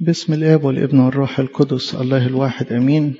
باسم الآب والابن والروح القدس الله الواحد أمين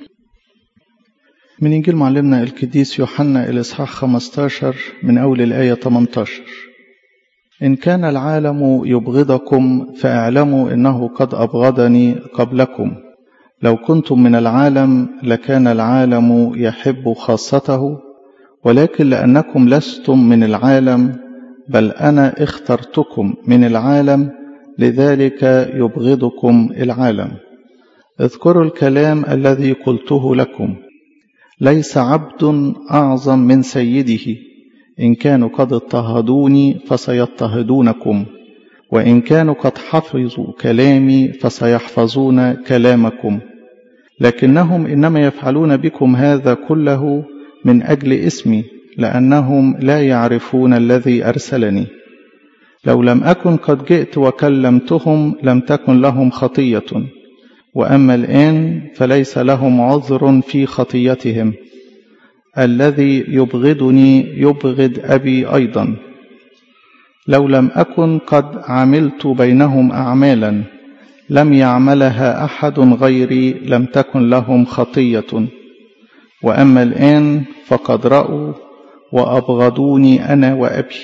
من إنجيل معلمنا القديس يوحنا الإصحاح 15 من أول الآية 18 إن كان العالم يبغضكم فاعلموا إنه قد أبغضني قبلكم لو كنتم من العالم لكان العالم يحب خاصته ولكن لأنكم لستم من العالم بل أنا اخترتكم من العالم لذلك يبغضكم العالم اذكروا الكلام الذي قلته لكم ليس عبد أعظم من سيده إن كانوا قد اضطهدوني فسيضطهدونكم وإن كانوا قد حفظوا كلامي فسيحفظون كلامكم لكنهم إنما يفعلون بكم هذا كله من أجل اسمي لأنهم لا يعرفون الذي أرسلني لو لم أكن قد جئت وكلمتهم لم تكن لهم خطية وأما الآن فليس لهم عذر في خطيتهم الذي يبغضني يبغض أبي أيضا لو لم أكن قد عملت بينهم أعمالا لم يعملها أحد غيري لم تكن لهم خطية وأما الآن فقد رأوا وأبغضوني أنا وأبي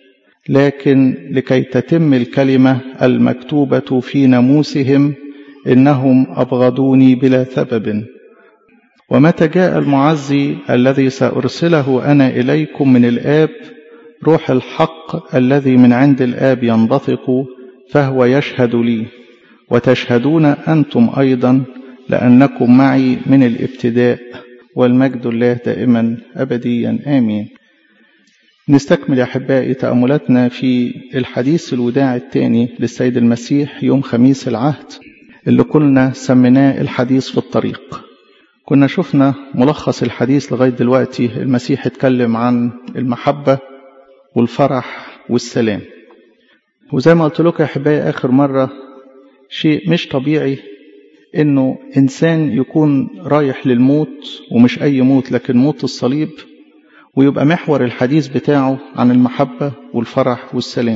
لكن لكي تتم الكلمة المكتوبة في ناموسهم إنهم أبغضوني بلا سبب ومتى جاء المعزي الذي سأرسله أنا إليكم من الآب روح الحق الذي من عند الآب ينبثق فهو يشهد لي وتشهدون أنتم أيضا لأنكم معي من الابتداء والمجد الله دائما أبديا آمين نستكمل يا أحبائي تأملاتنا في الحديث الوداع الثاني للسيد المسيح يوم خميس العهد اللي كنا سميناه الحديث في الطريق كنا شفنا ملخص الحديث لغاية دلوقتي المسيح اتكلم عن المحبة والفرح والسلام وزي ما قلت لكم يا أحبائي آخر مرة شيء مش طبيعي إنه إنسان يكون رايح للموت ومش أي موت لكن موت الصليب ويبقى محور الحديث بتاعه عن المحبة والفرح والسلام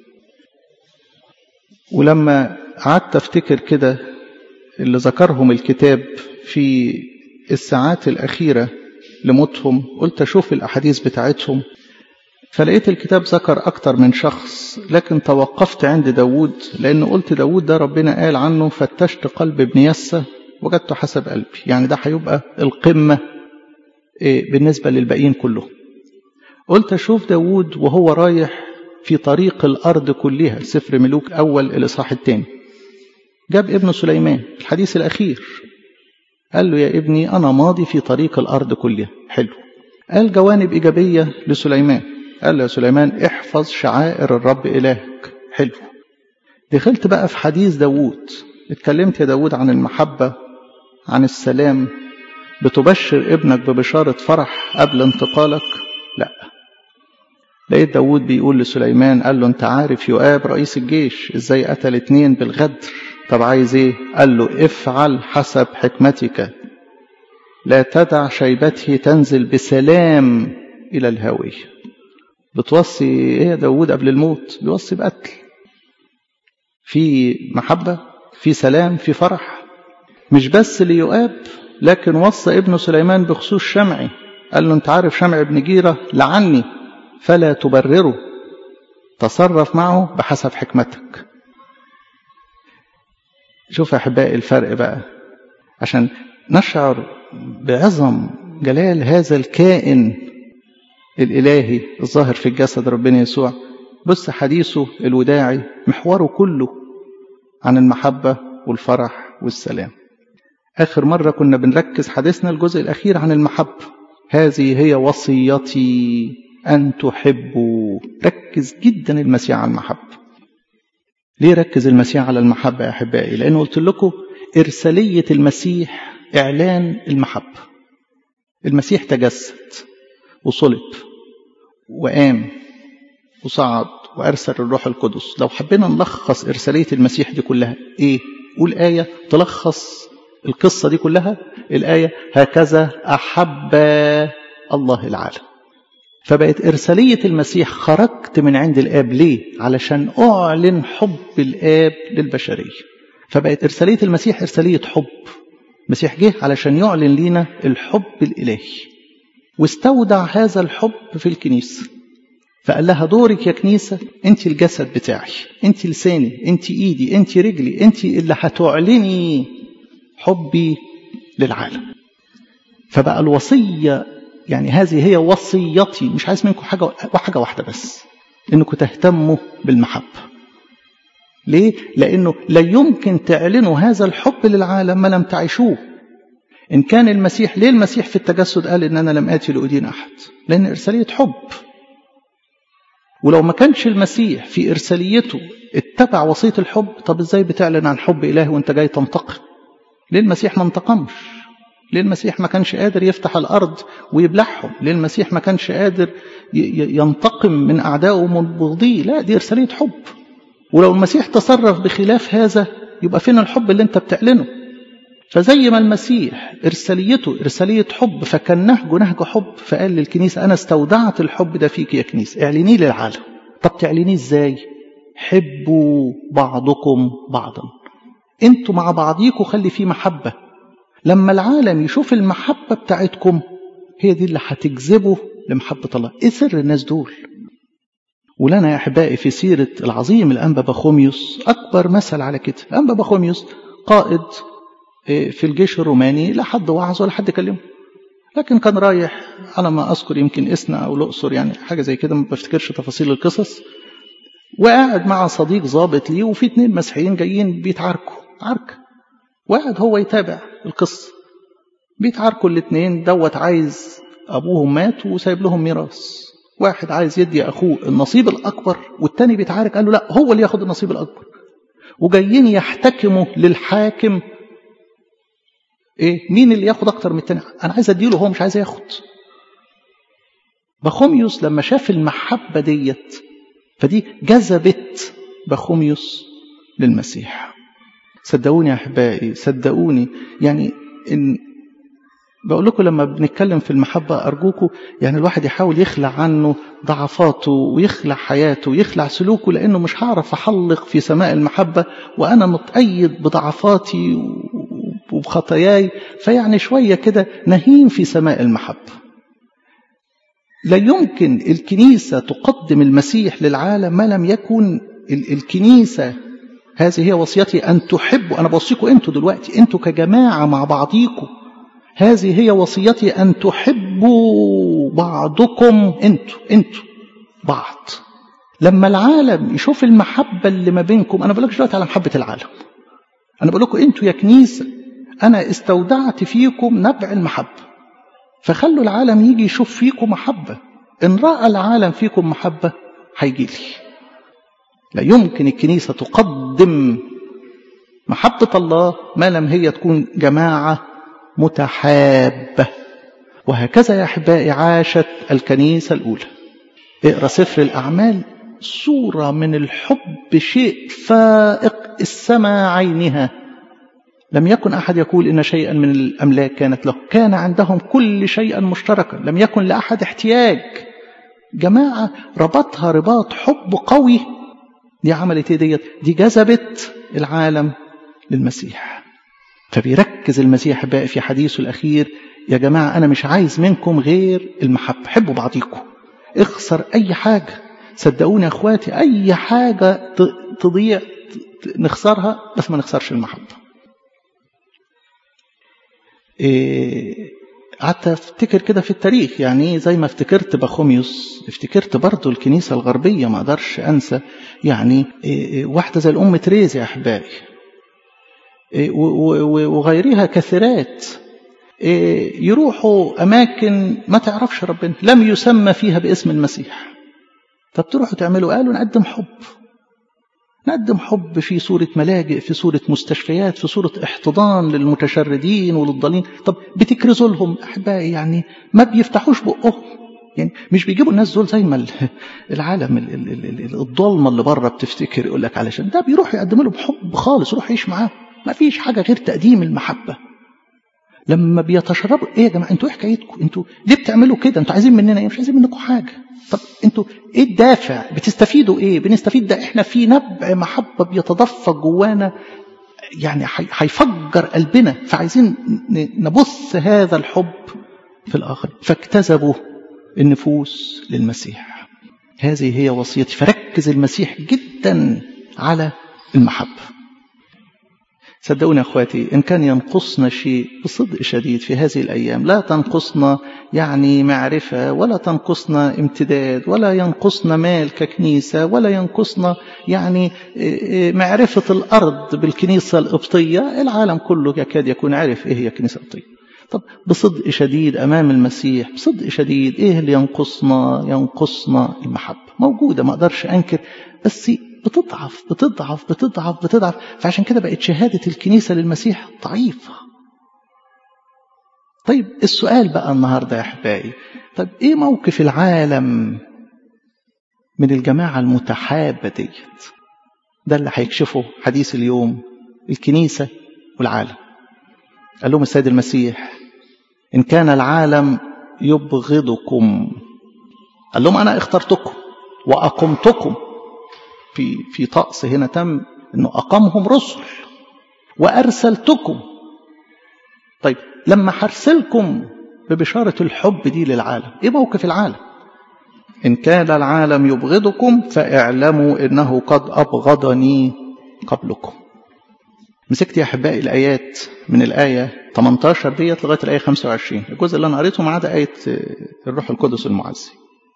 ولما قعدت افتكر كده اللي ذكرهم الكتاب في الساعات الأخيرة لموتهم قلت أشوف الأحاديث بتاعتهم فلقيت الكتاب ذكر أكتر من شخص لكن توقفت عند داود لأن قلت داود ده ربنا قال عنه فتشت قلب ابن يسى وجدته حسب قلبي يعني ده هيبقى القمة بالنسبة للباقيين كلهم قلت أشوف داود وهو رايح في طريق الأرض كلها سفر ملوك أول الإصحاح الثاني جاب ابن سليمان الحديث الأخير قال له يا ابني أنا ماضي في طريق الأرض كلها حلو قال جوانب إيجابية لسليمان قال له يا سليمان احفظ شعائر الرب إلهك حلو دخلت بقى في حديث داود اتكلمت يا داود عن المحبة عن السلام بتبشر ابنك ببشارة فرح قبل انتقالك لا لقيت داود بيقول لسليمان قال له انت عارف يؤاب رئيس الجيش ازاي قتل اتنين بالغدر طب عايز ايه قال له افعل حسب حكمتك لا تدع شيبته تنزل بسلام الى الهاوية بتوصي ايه يا داود قبل الموت بيوصي بقتل في محبة في سلام في فرح مش بس ليؤاب لكن وصى ابن سليمان بخصوص شمعي قال له انت عارف شمع ابن جيرة لعني فلا تبرره تصرف معه بحسب حكمتك شوف يا احبائي الفرق بقى عشان نشعر بعظم جلال هذا الكائن الالهي الظاهر في الجسد ربنا يسوع بص حديثه الوداعي محوره كله عن المحبه والفرح والسلام آخر مرة كنا بنركز حديثنا الجزء الأخير عن المحبة هذه هي وصيتي أن تحبوا ركز جدا المسيح على المحبة ليه ركز المسيح على المحبة يا أحبائي لأنه قلت لكم إرسالية المسيح إعلان المحبة المسيح تجسد وصلب وقام وصعد وأرسل الروح القدس لو حبينا نلخص إرسالية المسيح دي كلها إيه قول آية تلخص القصة دي كلها الآية هكذا أحب الله العالم فبقت إرسالية المسيح خرجت من عند الآب ليه؟ علشان أعلن حب الآب للبشرية فبقت إرسالية المسيح إرسالية حب المسيح جه علشان يعلن لينا الحب الإلهي واستودع هذا الحب في الكنيسة فقال لها دورك يا كنيسة انت الجسد بتاعي انت لساني انت ايدي انت رجلي انت اللي هتعلني حبي للعالم فبقى الوصية يعني هذه هي وصيتي مش عايز منكم حاجة وحاجة واحدة بس انكم تهتموا بالمحبة ليه؟ لأنه لا يمكن تعلنوا هذا الحب للعالم ما لم تعيشوه إن كان المسيح ليه المسيح في التجسد قال إن أنا لم آتي لأدين أحد لأن إرسالية حب ولو ما كانش المسيح في إرساليته اتبع وصية الحب طب إزاي بتعلن عن حب إلهي وأنت جاي تنتقم ليه المسيح ما انتقمش ليه المسيح ما كانش قادر يفتح الأرض ويبلعهم ليه المسيح ما كانش قادر ينتقم من أعدائه ومن بغضيه لا دي إرسالية حب ولو المسيح تصرف بخلاف هذا يبقى فين الحب اللي انت بتعلنه فزي ما المسيح إرساليته إرسالية حب فكان نهجه نهج حب فقال للكنيسة أنا استودعت الحب ده فيك يا كنيسة اعلنيه للعالم طب تعلنيه ازاي حبوا بعضكم بعضا انتوا مع بعضيكم خلي فيه محبة لما العالم يشوف المحبة بتاعتكم هي دي اللي هتجذبه لمحبة الله ايه سر الناس دول ولنا يا أحبائي في سيرة العظيم الأنبا بخوميوس أكبر مثل على كده الأنبا بخوميوس قائد في الجيش الروماني لا حد وعظ ولا حد كلمه لكن كان رايح على ما أذكر يمكن إسنا أو الأقصر يعني حاجة زي كده ما بفتكرش تفاصيل القصص وقاعد مع صديق ظابط ليه وفي اتنين مسيحيين جايين بيتعاركوا عركة وقاعد هو يتابع القصة بيتعاركوا الاتنين دوت عايز أبوهم مات وسايب لهم ميراث واحد عايز يدي أخوه النصيب الأكبر والتاني بيتعارك قال له لا هو اللي ياخد النصيب الأكبر وجايين يحتكموا للحاكم ايه مين اللي ياخد اكتر من التاني انا عايز اديله هو مش عايز ياخد بخوميوس لما شاف المحبة ديت فدي جذبت بخوميوس للمسيح صدقوني يا احبائي صدقوني يعني ان بقول لكم لما بنتكلم في المحبة أرجوكم يعني الواحد يحاول يخلع عنه ضعفاته ويخلع حياته ويخلع سلوكه لأنه مش هعرف أحلق في سماء المحبة وأنا متأيد بضعفاتي وبخطاياي فيعني شوية كده نهيم في سماء المحبة لا يمكن الكنيسة تقدم المسيح للعالم ما لم يكن الكنيسة هذه هي وصيتي أن تحبوا أنا بوصيكم أنتوا دلوقتي أنتوا كجماعة مع بعضيكم هذه هي وصيتي أن تحبوا بعضكم أنتوا أنتوا بعض لما العالم يشوف المحبة اللي ما بينكم أنا بقول لك دلوقتي على محبة العالم أنا بقول لكم أنتوا يا كنيسة أنا استودعت فيكم نبع المحبة فخلوا العالم يجي يشوف فيكم محبة إن رأى العالم فيكم محبة هيجي لي لا يمكن الكنيسة تقدم محبة الله ما لم هي تكون جماعة متحابة وهكذا يا أحبائي عاشت الكنيسة الأولى اقرأ سفر الأعمال صورة من الحب شيء فائق السماء عينها لم يكن أحد يقول إن شيئا من الأملاك كانت له كان عندهم كل شيء مشتركا لم يكن لأحد احتياج جماعة ربطها رباط حب قوي دي عملت ايه ديت دي جذبت العالم للمسيح فبيركز المسيح بقى في حديثه الأخير يا جماعة أنا مش عايز منكم غير المحبة حبوا بعضيكم اخسر أي حاجة صدقوني يا أخواتي أي حاجة تضيع نخسرها بس ما نخسرش المحبة إيه قعدت افتكر كده في التاريخ يعني زي ما افتكرت بخوميوس افتكرت برضو الكنيسة الغربية ما اقدرش انسى يعني إيه واحدة زي الام تريزي يا احبائي إيه وغيرها كثيرات إيه يروحوا اماكن ما تعرفش ربنا لم يسمى فيها باسم المسيح طب تروحوا تعملوا قالوا نقدم حب نقدم حب في صورة ملاجئ في صورة مستشفيات في صورة احتضان للمتشردين وللضالين طب بتكرزوا لهم أحبائي يعني ما بيفتحوش بقهم يعني مش بيجيبوا الناس دول زي ما العالم الضلمة اللي بره بتفتكر يقول لك علشان ده بيروح يقدم لهم حب خالص روح يعيش معاهم ما فيش حاجة غير تقديم المحبة لما بيتشربوا ايه يا جماعه انتوا ايه حكايتكم انتوا ليه بتعملوا كده انتوا عايزين مننا ايه مش عايزين منكم حاجه طب انتوا ايه الدافع بتستفيدوا ايه بنستفيد ده احنا في نبع محبه بيتدفق جوانا يعني هيفجر قلبنا فعايزين نبث هذا الحب في الآخر فاجتذبوا النفوس للمسيح هذه هي وصيتي فركز المسيح جدا على المحبة صدقوني يا اخواتي ان كان ينقصنا شيء بصدق شديد في هذه الايام لا تنقصنا يعني معرفه ولا تنقصنا امتداد ولا ينقصنا مال ككنيسه ولا ينقصنا يعني معرفه الارض بالكنيسه القبطيه العالم كله يكاد يكون عارف ايه هي الكنيسه القبطيه طب بصدق شديد امام المسيح بصدق شديد ايه اللي ينقصنا ينقصنا المحبه موجوده ما اقدرش انكر بس بتضعف بتضعف بتضعف بتضعف فعشان كده بقت شهادة الكنيسة للمسيح ضعيفة طيب السؤال بقى النهاردة يا أحبائي طيب إيه موقف العالم من الجماعة المتحابة ديت ده اللي هيكشفه حديث اليوم الكنيسة والعالم قال لهم السيد المسيح إن كان العالم يبغضكم قال لهم أنا اخترتكم وأقمتكم في في طقس هنا تم انه اقامهم رسل وارسلتكم طيب لما هرسلكم ببشاره الحب دي للعالم ايه موقف العالم ان كان العالم يبغضكم فاعلموا انه قد ابغضني قبلكم مسكت يا احبائي الايات من الايه 18 ديت لغايه الايه 25 الجزء اللي انا قريته ما عدا ايه الروح القدس المعزي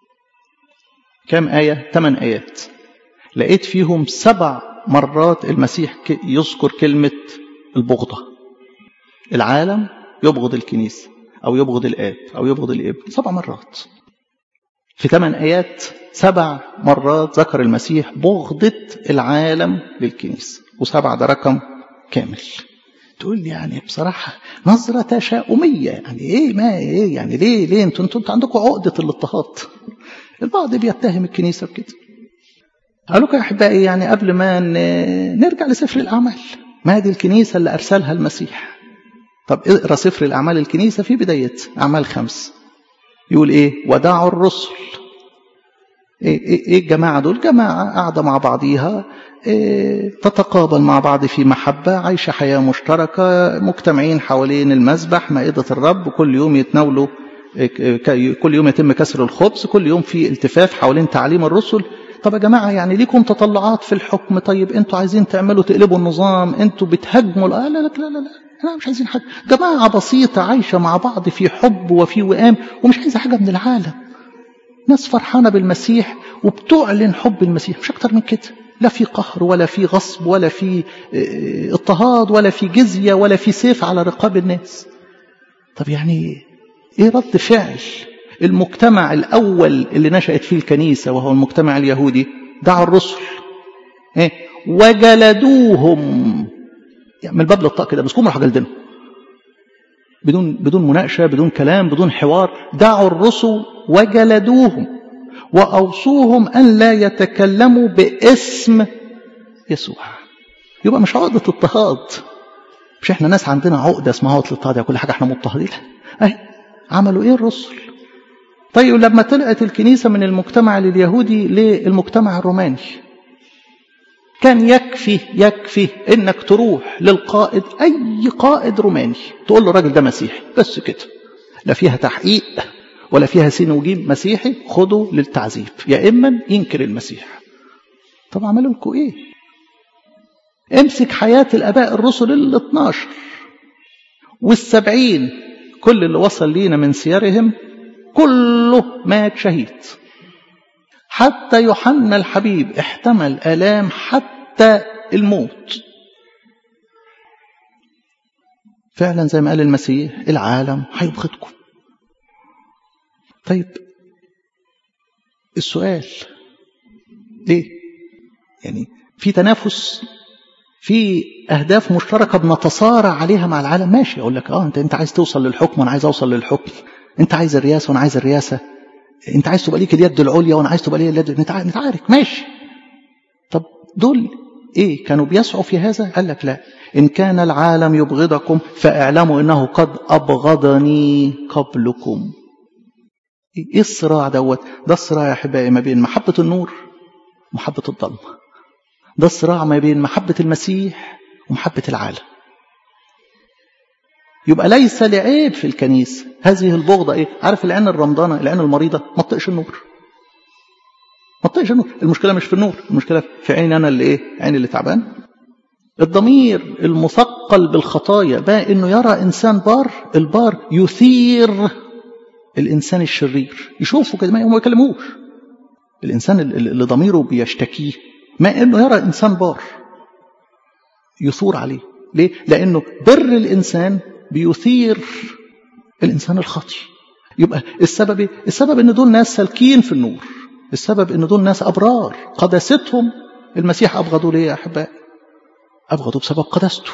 كام ايه 8 ايات لقيت فيهم سبع مرات المسيح يذكر كلمة البغضة العالم يبغض الكنيسة أو يبغض الآب أو يبغض الابن سبع مرات في ثمان آيات سبع مرات ذكر المسيح بغضة العالم للكنيسة وسبع ده رقم كامل تقول لي يعني بصراحة نظرة تشاؤمية يعني ايه ما ايه يعني ليه ليه انتوا انتوا عندكم عقدة الاضطهاد البعض بيتهم الكنيسة بكده قالوا يا احبائي يعني قبل ما نرجع لسفر الاعمال ما هذه الكنيسه اللي ارسلها المسيح طب اقرا سفر الاعمال الكنيسه في بدايه اعمال خمس يقول ايه ودعوا الرسل ايه, إيه, إيه الجماعه دول جماعه قاعده مع بعضيها إيه تتقابل مع بعض في محبه عايشه حياه مشتركه مجتمعين حوالين المذبح مائده الرب كل يوم يتناولوا كل يوم يتم كسر الخبز كل يوم في التفاف حوالين تعليم الرسل طب يا جماعة يعني ليكم تطلعات في الحكم طيب انتوا عايزين تعملوا تقلبوا النظام انتوا بتهاجموا لا لا لا لا لا, لا مش عايزين حاجة جماعة بسيطة عايشة مع بعض في حب وفي وئام ومش عايزة حاجة من العالم ناس فرحانة بالمسيح وبتعلن حب المسيح مش أكتر من كده لا في قهر ولا في غصب ولا في اضطهاد ولا في جزية ولا في سيف على رقاب الناس طب يعني ايه رد فعل المجتمع الأول اللي نشأت فيه الكنيسة وهو المجتمع اليهودي دعا الرسل إيه؟ وجلدوهم يعني من الباب للطاق كده مسكوهم راحوا جلدينهم بدون بدون مناقشة بدون كلام بدون حوار دعوا الرسل وجلدوهم وأوصوهم أن لا يتكلموا باسم يسوع يبقى مش عقدة اضطهاد مش احنا ناس عندنا عقدة اسمها عقدة الاضطهاد كل حاجة احنا مضطهدين اهي عملوا ايه الرسل طيب لما طلعت الكنيسة من المجتمع اليهودي للمجتمع الروماني كان يكفي يكفي انك تروح للقائد اي قائد روماني تقول له الراجل ده مسيحي بس كده لا فيها تحقيق ولا فيها سين وجيم مسيحي خده للتعذيب يا اما ينكر المسيح طب عملوا لكم ايه امسك حياة الاباء الرسل ال 12 والسبعين كل اللي وصل لينا من سيرهم كله مات شهيد حتى يوحنا الحبيب احتمل آلام حتى الموت فعلا زي ما قال المسيح العالم هيبغضكم طيب السؤال ليه يعني في تنافس في اهداف مشتركه بنتصارع عليها مع العالم ماشي اقول لك اه انت انت عايز توصل للحكم وانا عايز اوصل للحكم انت عايز الرئاسه وانا عايز الرئاسه انت عايز تبقى ليك اليد العليا وانا عايز تبقى لي اليد نتعارك ماشي طب دول ايه كانوا بيسعوا في هذا قال لك لا ان كان العالم يبغضكم فاعلموا انه قد ابغضني قبلكم ايه الصراع دوت ده الصراع يا احبائي ما بين محبه النور ومحبه الظلمه ده الصراع ما بين محبه المسيح ومحبة العالم يبقى ليس لعيب في الكنيسة هذه البغضة ايه عارف العين الرمضانة العين المريضة ما تطقش النور ما تطقش النور المشكلة مش في النور المشكلة في عيني أنا اللي ايه عيني اللي تعبان الضمير المثقل بالخطايا بقى انه يرى انسان بار البار يثير الانسان الشرير يشوفه كده ما يكلموش الانسان اللي ضميره بيشتكيه ما انه يرى انسان بار يثور عليه ليه لانه بر الانسان بيثير الانسان الخاطي يبقى السبب ايه السبب ان دول ناس سالكين في النور السبب ان دول ناس ابرار قداستهم المسيح ابغضوا ليه يا احبائي ابغضوا بسبب قداسته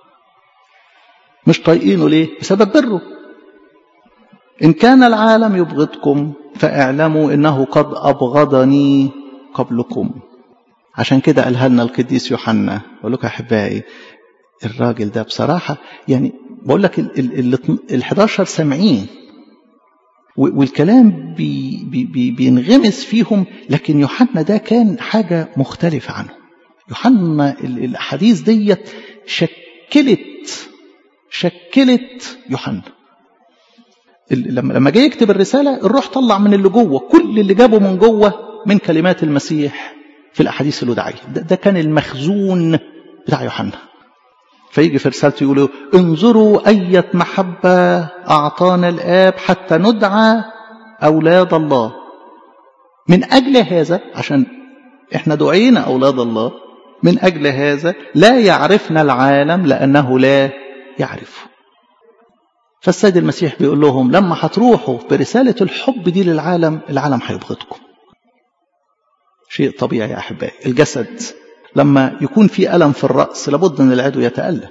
مش طايقينه ليه بسبب بره ان كان العالم يبغضكم فاعلموا انه قد ابغضني قبلكم عشان كده قالها لنا القديس يوحنا بقول لكم احبائي الراجل ده بصراحه يعني بقول لك ال 11 سامعين والكلام بي بي بي بينغمس فيهم لكن يوحنا ده كان حاجه مختلفه عنه يوحنا الاحاديث ديت شكلت شكلت يوحنا لما لما جه يكتب الرساله الروح طلع من اللي جوه كل اللي جابه من جوه من كلمات المسيح في الاحاديث الوداعيه ده, ده كان المخزون بتاع يوحنا فيجي في رسالته يقول انظروا أية محبة أعطانا الآب حتى ندعى أولاد الله من أجل هذا عشان إحنا دعينا أولاد الله من أجل هذا لا يعرفنا العالم لأنه لا يعرفه فالسيد المسيح بيقول لهم لما هتروحوا برسالة الحب دي للعالم العالم هيبغضكم شيء طبيعي يا أحبائي الجسد لما يكون في ألم في الرأس لابد أن العدو يتألم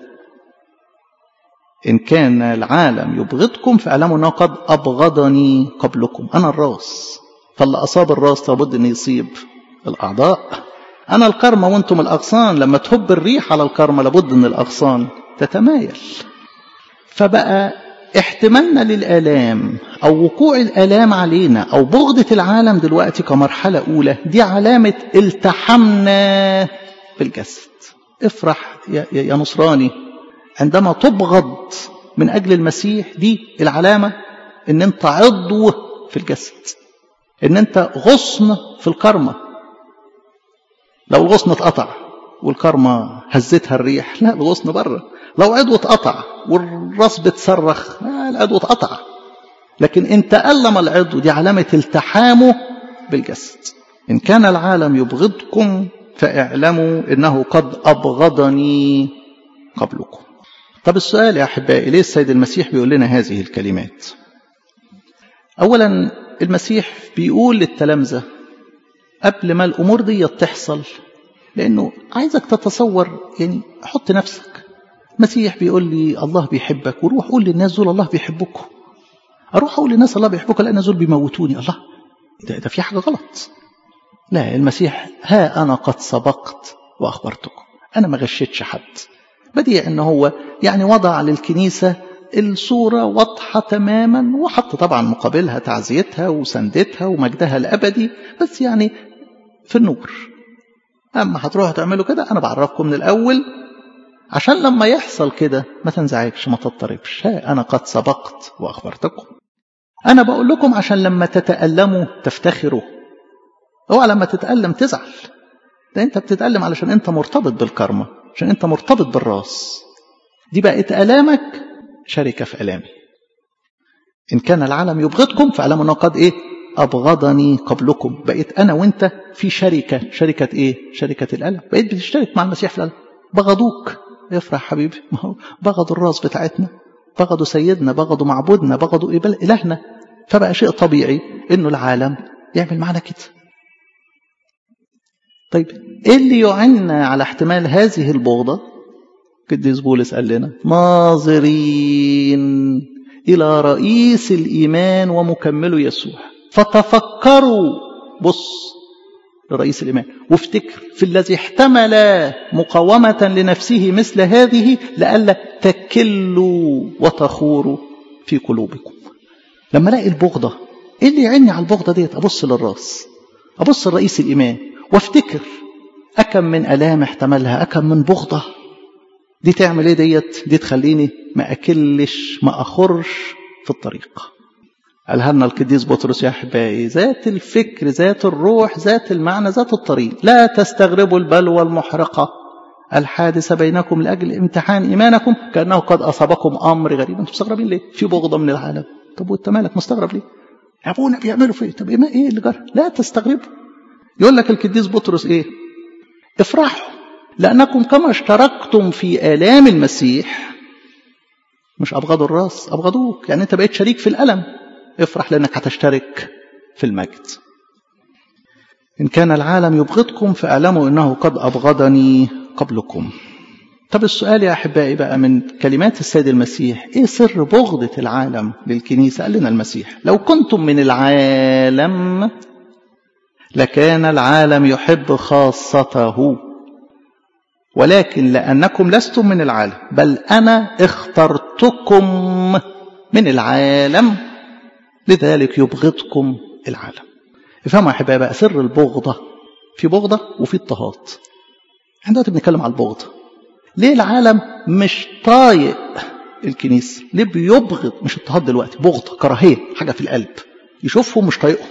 إن كان العالم يبغضكم فاعلموا أنه قد أبغضني قبلكم أنا الراس فاللي أصاب الراس لابد أن يصيب الأعضاء أنا الكرمة وأنتم الأغصان لما تهب الريح على الكرمة لابد أن الأغصان تتمايل فبقى احتمالنا للآلام أو وقوع الآلام علينا أو بغضة العالم دلوقتي كمرحلة أولى دي علامة التحمنا بالجسد افرح يا, يا نصراني عندما تبغض من أجل المسيح دي العلامة ان انت عضو في الجسد ان انت غصن في الكرمة لو الغصن اتقطع والكرمة هزتها الريح لا الغصن بره لو عضو اتقطع والراس بتصرخ العضو اتقطع لكن ان تألم العضو دي علامة التحامه بالجسد إن كان العالم يبغضكم فاعلموا إنه قد أبغضني قبلكم طب السؤال يا أحبائي ليه السيد المسيح بيقول لنا هذه الكلمات أولا المسيح بيقول للتلامذة قبل ما الأمور دي تحصل لأنه عايزك تتصور يعني حط نفسك المسيح بيقول لي الله بيحبك وروح قول للناس دول الله بيحبكم أروح أقول للناس الله بيحبكم لأن دول بيموتوني الله ده, ده في حاجة غلط لا المسيح ها أنا قد سبقت وأخبرتكم أنا ما غشيتش حد بديع ان هو يعني وضع للكنيسة الصورة واضحة تماما وحط طبعا مقابلها تعزيتها وسندتها ومجدها الأبدي بس يعني في النور أما هتروحوا تعملوا كده أنا بعرفكم من الأول عشان لما يحصل كده ما تنزعجش ما تضطربش ها أنا قد سبقت وأخبرتكم أنا بقول لكم عشان لما تتألموا تفتخروا اوعى لما تتألم تزعل ده أنت بتتألم علشان أنت مرتبط بالكرمة عشان أنت مرتبط بالراس دي بقت ألامك شركة في ألامي إن كان العالم يبغضكم فاعلموا أنه قد إيه أبغضني قبلكم بقيت أنا وأنت في شركة شركة إيه شركة الألم بقيت بتشترك مع المسيح في الألم بغضوك افرح حبيبي ما هو بغضوا الراس بتاعتنا بغضوا سيدنا بغضوا معبودنا بغضوا إلهنا فبقى شيء طبيعي إنه العالم يعمل معنا كده طيب ايه اللي يعنا على احتمال هذه البغضة قديس بولس قال لنا ناظرين إلى رئيس الإيمان ومكمله يسوع فتفكروا بص لرئيس الإيمان وافتكر في الذي احتمل مقاومة لنفسه مثل هذه لئلا تكلوا وتخوروا في قلوبكم لما الاقي البغضة ايه اللي يعني على البغضة ديت ابص للراس ابص لرئيس الإيمان وافتكر أكم من ألام احتملها أكم من بغضة دي تعمل ايه ديت دي تخليني ما اكلش ما اخرش في الطريق قالها لنا القديس بطرس يا احبائي ذات الفكر ذات الروح ذات المعنى ذات الطريق لا تستغربوا البلوى المحرقه الحادثه بينكم لاجل امتحان ايمانكم كانه قد اصابكم امر غريب انتم مستغربين ليه في بغضه من العالم طب وانت مالك مستغرب ليه ابونا بيعملوا فيه طب ايه ايه اللي جرى لا تستغربوا يقول لك القديس بطرس ايه افرحوا لانكم كما اشتركتم في الام المسيح مش ابغضوا الراس ابغضوك يعني انت بقيت شريك في الالم افرح لانك هتشترك في المجد ان كان العالم يبغضكم فاعلموا انه قد ابغضني قبلكم طب السؤال يا احبائي بقى من كلمات السيد المسيح ايه سر بغضه العالم للكنيسه قال لنا المسيح لو كنتم من العالم لكان العالم يحب خاصته ولكن لانكم لستم من العالم بل انا اخترتكم من العالم لذلك يبغضكم العالم افهموا يا احبائي بقى سر البغضه في بغضه وفي اضطهاد احنا دلوقتي بنتكلم على البغضه ليه العالم مش طايق الكنيسه ليه بيبغض مش اضطهاد دلوقتي بغضه كراهيه حاجه في القلب يشوفهم مش طايقهم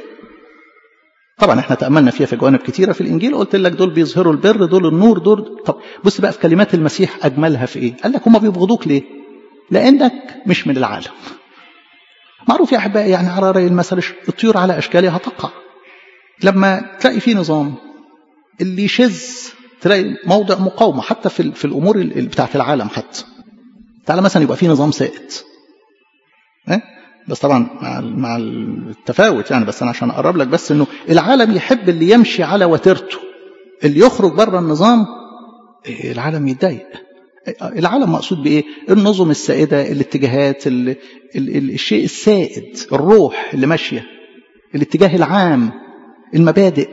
طبعا احنا تاملنا فيها في جوانب كتيره في الانجيل قلت لك دول بيظهروا البر دول النور دول طب بص بقى في كلمات المسيح اجملها في ايه قال لك هم بيبغضوك ليه لانك مش من العالم معروف يا احبائي يعني على راي المثل الطيور على اشكالها تقع لما تلاقي في نظام اللي يشذ تلاقي موضع مقاومه حتى في في الامور بتاعت العالم حتى تعالى مثلا يبقى في نظام سائد اه؟ بس طبعا مع مع التفاوت يعني بس انا عشان اقرب لك بس انه العالم يحب اللي يمشي على وتيرته اللي يخرج بره النظام العالم يتضايق العالم مقصود بايه النظم السائده الاتجاهات ال ال ال الشيء السائد الروح اللي ماشيه الاتجاه العام المبادئ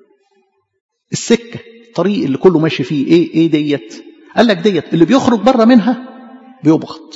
السكه الطريق اللي كله ماشي فيه ايه ايه ديت قال لك ديت اللي بيخرج بره منها بيبغض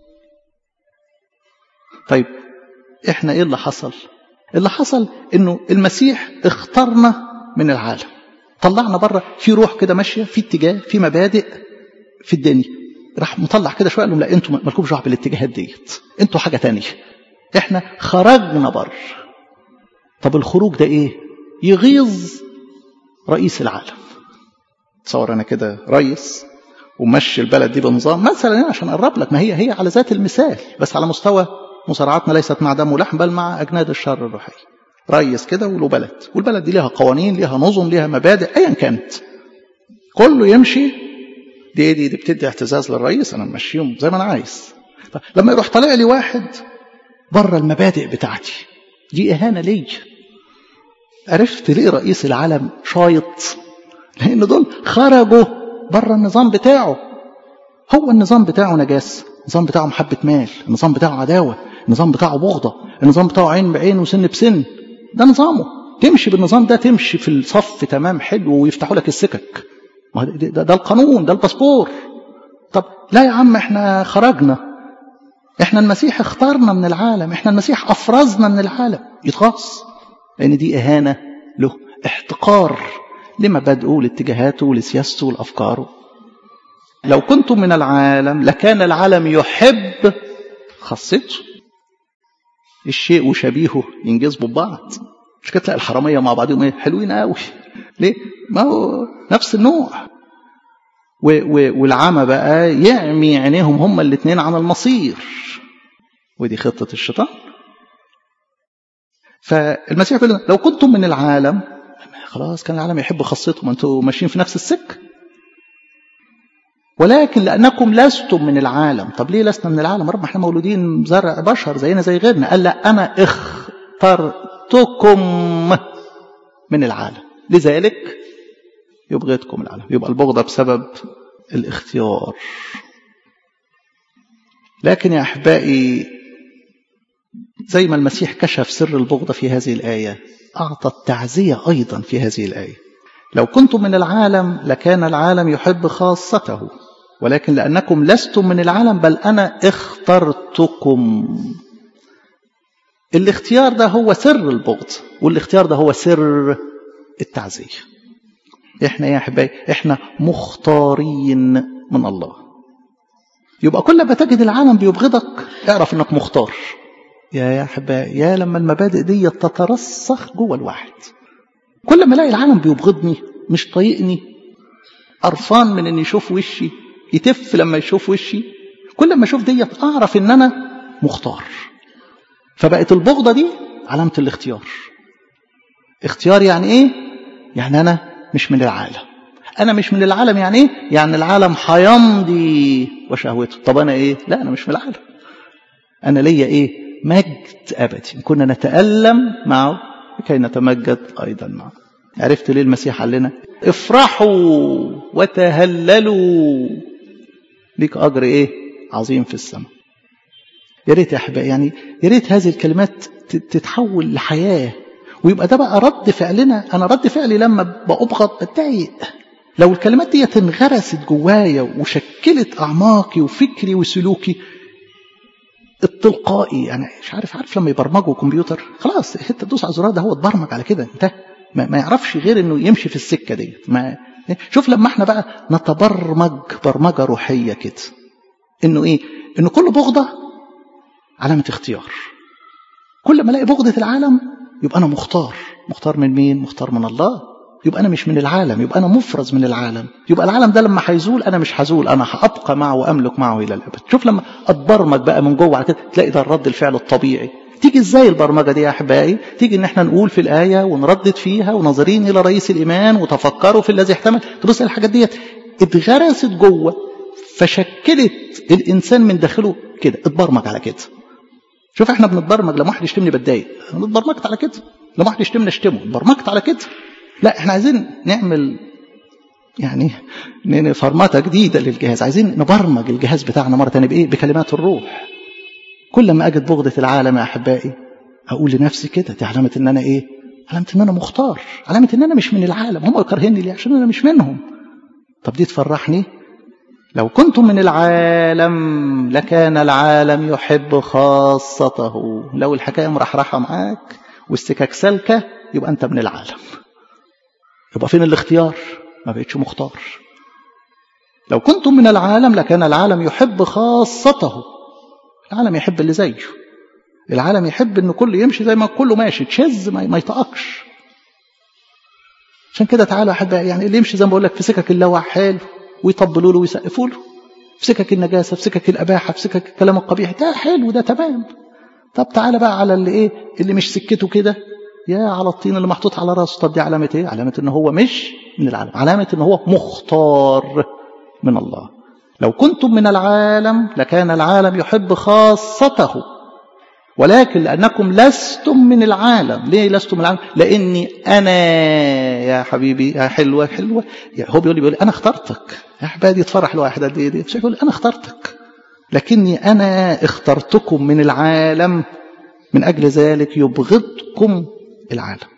طيب احنا ايه اللي حصل اللي حصل انه المسيح اختارنا من العالم طلعنا بره في روح كده ماشيه في اتجاه في مبادئ في الدنيا راح مطلع كده شويه قال لهم لا انتوا مالكمش دعوه بالاتجاهات ديت انتوا حاجه تانية احنا خرجنا بره طب الخروج ده ايه يغيظ رئيس العالم تصور انا كده رئيس ومشي البلد دي بنظام مثلا عشان اقرب لك ما هي هي على ذات المثال بس على مستوى مصارعاتنا ليست مع دم ولحم بل مع اجناد الشر الروحي ريس كده وله بلد والبلد دي ليها قوانين ليها نظم ليها مبادئ ايا كانت كله يمشي دي دي, دي بتدي اعتزاز للرئيس انا ممشيهم زي ما انا عايز لما يروح طالع لي واحد بره المبادئ بتاعتي دي اهانه ليا عرفت ليه رئيس العالم شايط لان دول خرجوا بره النظام بتاعه هو النظام بتاعه نجاسه النظام بتاعه محبة مال النظام بتاعه عداوة النظام بتاعه بغضة النظام بتاعه عين بعين وسن بسن ده نظامه تمشي بالنظام ده تمشي في الصف تمام حلو ويفتحوا لك السكك ده, ده, ده القانون ده الباسبور طب لا يا عم احنا خرجنا احنا المسيح اختارنا من العالم احنا المسيح افرزنا من العالم يتغاظ لان دي اهانة له احتقار لمبادئه لاتجاهاته لسياسته لافكاره لو كنتم من العالم لكان العالم يحب خاصته الشيء وشبيهه ينجذبوا ببعض مش كده تلاقي الحراميه مع بعضهم ايه حلوين قوي ليه ما هو نفس النوع و و والعمى بقى يعمي عينيهم هما الاثنين عن المصير ودي خطه الشيطان فالمسيح يقول لو كنتم من العالم خلاص كان العالم يحب خاصته ما انتوا ماشيين في نفس السكه ولكن لأنكم لستم من العالم طب ليه لسنا من العالم رب احنا مولودين زرع بشر زينا زي غيرنا قال لا أنا اخترتكم من العالم لذلك يبغضكم العالم يبقى البغضة بسبب الاختيار لكن يا أحبائي زي ما المسيح كشف سر البغضة في هذه الآية أعطى التعزية أيضا في هذه الآية لو كنتم من العالم لكان العالم يحب خاصته ولكن لأنكم لستم من العالم بل أنا اخترتكم الاختيار ده هو سر البغض والاختيار ده هو سر التعزية احنا يا احبائي احنا مختارين من الله يبقى كل ما تجد العالم بيبغضك اعرف انك مختار يا يا احبائي يا لما المبادئ دي تترسخ جوه الواحد كل ما الاقي العالم بيبغضني مش طايقني قرفان من ان يشوف وشي يتف لما يشوف وشي كل ما اشوف ديت اعرف ان انا مختار فبقت البغضه دي علامه الاختيار اختيار يعني ايه يعني انا مش من العالم انا مش من العالم يعني ايه يعني العالم هيمضي وشهوته طب انا ايه لا انا مش من العالم انا ليا ايه مجد ابدي كنا نتالم معه لكي نتمجد ايضا معه عرفت ليه المسيح قال لنا افرحوا وتهللوا ليك اجر ايه عظيم في السماء يا ريت يا احبائي يعني يا ريت هذه الكلمات تتحول لحياه ويبقى ده بقى رد فعلنا انا رد فعلي لما بأبغض بتضايق لو الكلمات دي انغرست جوايا وشكلت اعماقي وفكري وسلوكي التلقائي يعني مش عارف عارف لما يبرمجوا كمبيوتر خلاص انت تدوس على الزرار ده هو اتبرمج على كده انت ما, ما يعرفش غير انه يمشي في السكه ديت ما شوف لما احنا بقى نتبرمج برمجه روحيه كده انه ايه انه كل بغضه علامه اختيار كل ما الاقي بغضه العالم يبقى انا مختار مختار من مين مختار من الله يبقى انا مش من العالم يبقى انا مفرز من العالم يبقى العالم ده لما هيزول انا مش هزول انا هابقى معه واملك معه الى الابد شوف لما اتبرمج بقى من جوه على كده تلاقي ده الرد الفعل الطبيعي تيجي ازاي البرمجه دي يا احبائي تيجي ان احنا نقول في الايه ونردد فيها وناظرين الى رئيس الايمان وتفكروا في الذي احتمل تبص الحاجات ديت اتغرست جوه فشكلت الانسان من داخله كده اتبرمج على كده شوف احنا بنتبرمج لما واحد يشتمني بتضايق انا اتبرمجت على كده لما واحد يشتمني اشتمه اتبرمجت على كده لا احنا عايزين نعمل يعني فرمطه جديده للجهاز عايزين نبرمج الجهاز بتاعنا مره ثانيه بايه بكلمات الروح كل ما اجد بغضه العالم يا احبائي اقول لنفسي كده دي علامه ان انا ايه علامه ان انا مختار علامه ان انا مش من العالم هم يكرهني ليه عشان انا مش منهم طب دي تفرحني لو كنتم من العالم لكان العالم يحب خاصته لو الحكايه مرحرحه معاك والسكك سالكه يبقى انت من العالم يبقى فين الاختيار ما بقتش مختار لو كنتم من العالم لكان العالم يحب خاصته العالم يحب اللي زيه العالم يحب ان كله يمشي زي ما كله ماشي تشز ما يطقش عشان كده تعالوا احبائي يعني اللي يمشي زي ما بقول لك في سكك اللوع حلو ويطبلوا له ويسقفوا له في سكك النجاسه في سكك الاباحه في سكك الكلام القبيح ده حلو ده تمام طب تعالى بقى على اللي ايه اللي مش سكته كده يا على الطين اللي محطوط على راسه طب دي علامه ايه علامه ان هو مش من العالم علامه ان هو مختار من الله لو كنتم من العالم لكان العالم يحب خاصته ولكن لأنكم لستم من العالم ليه لستم من العالم لأني أنا يا حبيبي يا حلوة حلوة هو بيقول لي بيقول لي أنا اخترتك يا حبايبي يتفرح الواحد قد إيه مش يقول أنا اخترتك لكني أنا اخترتكم من العالم من أجل ذلك يبغضكم العالم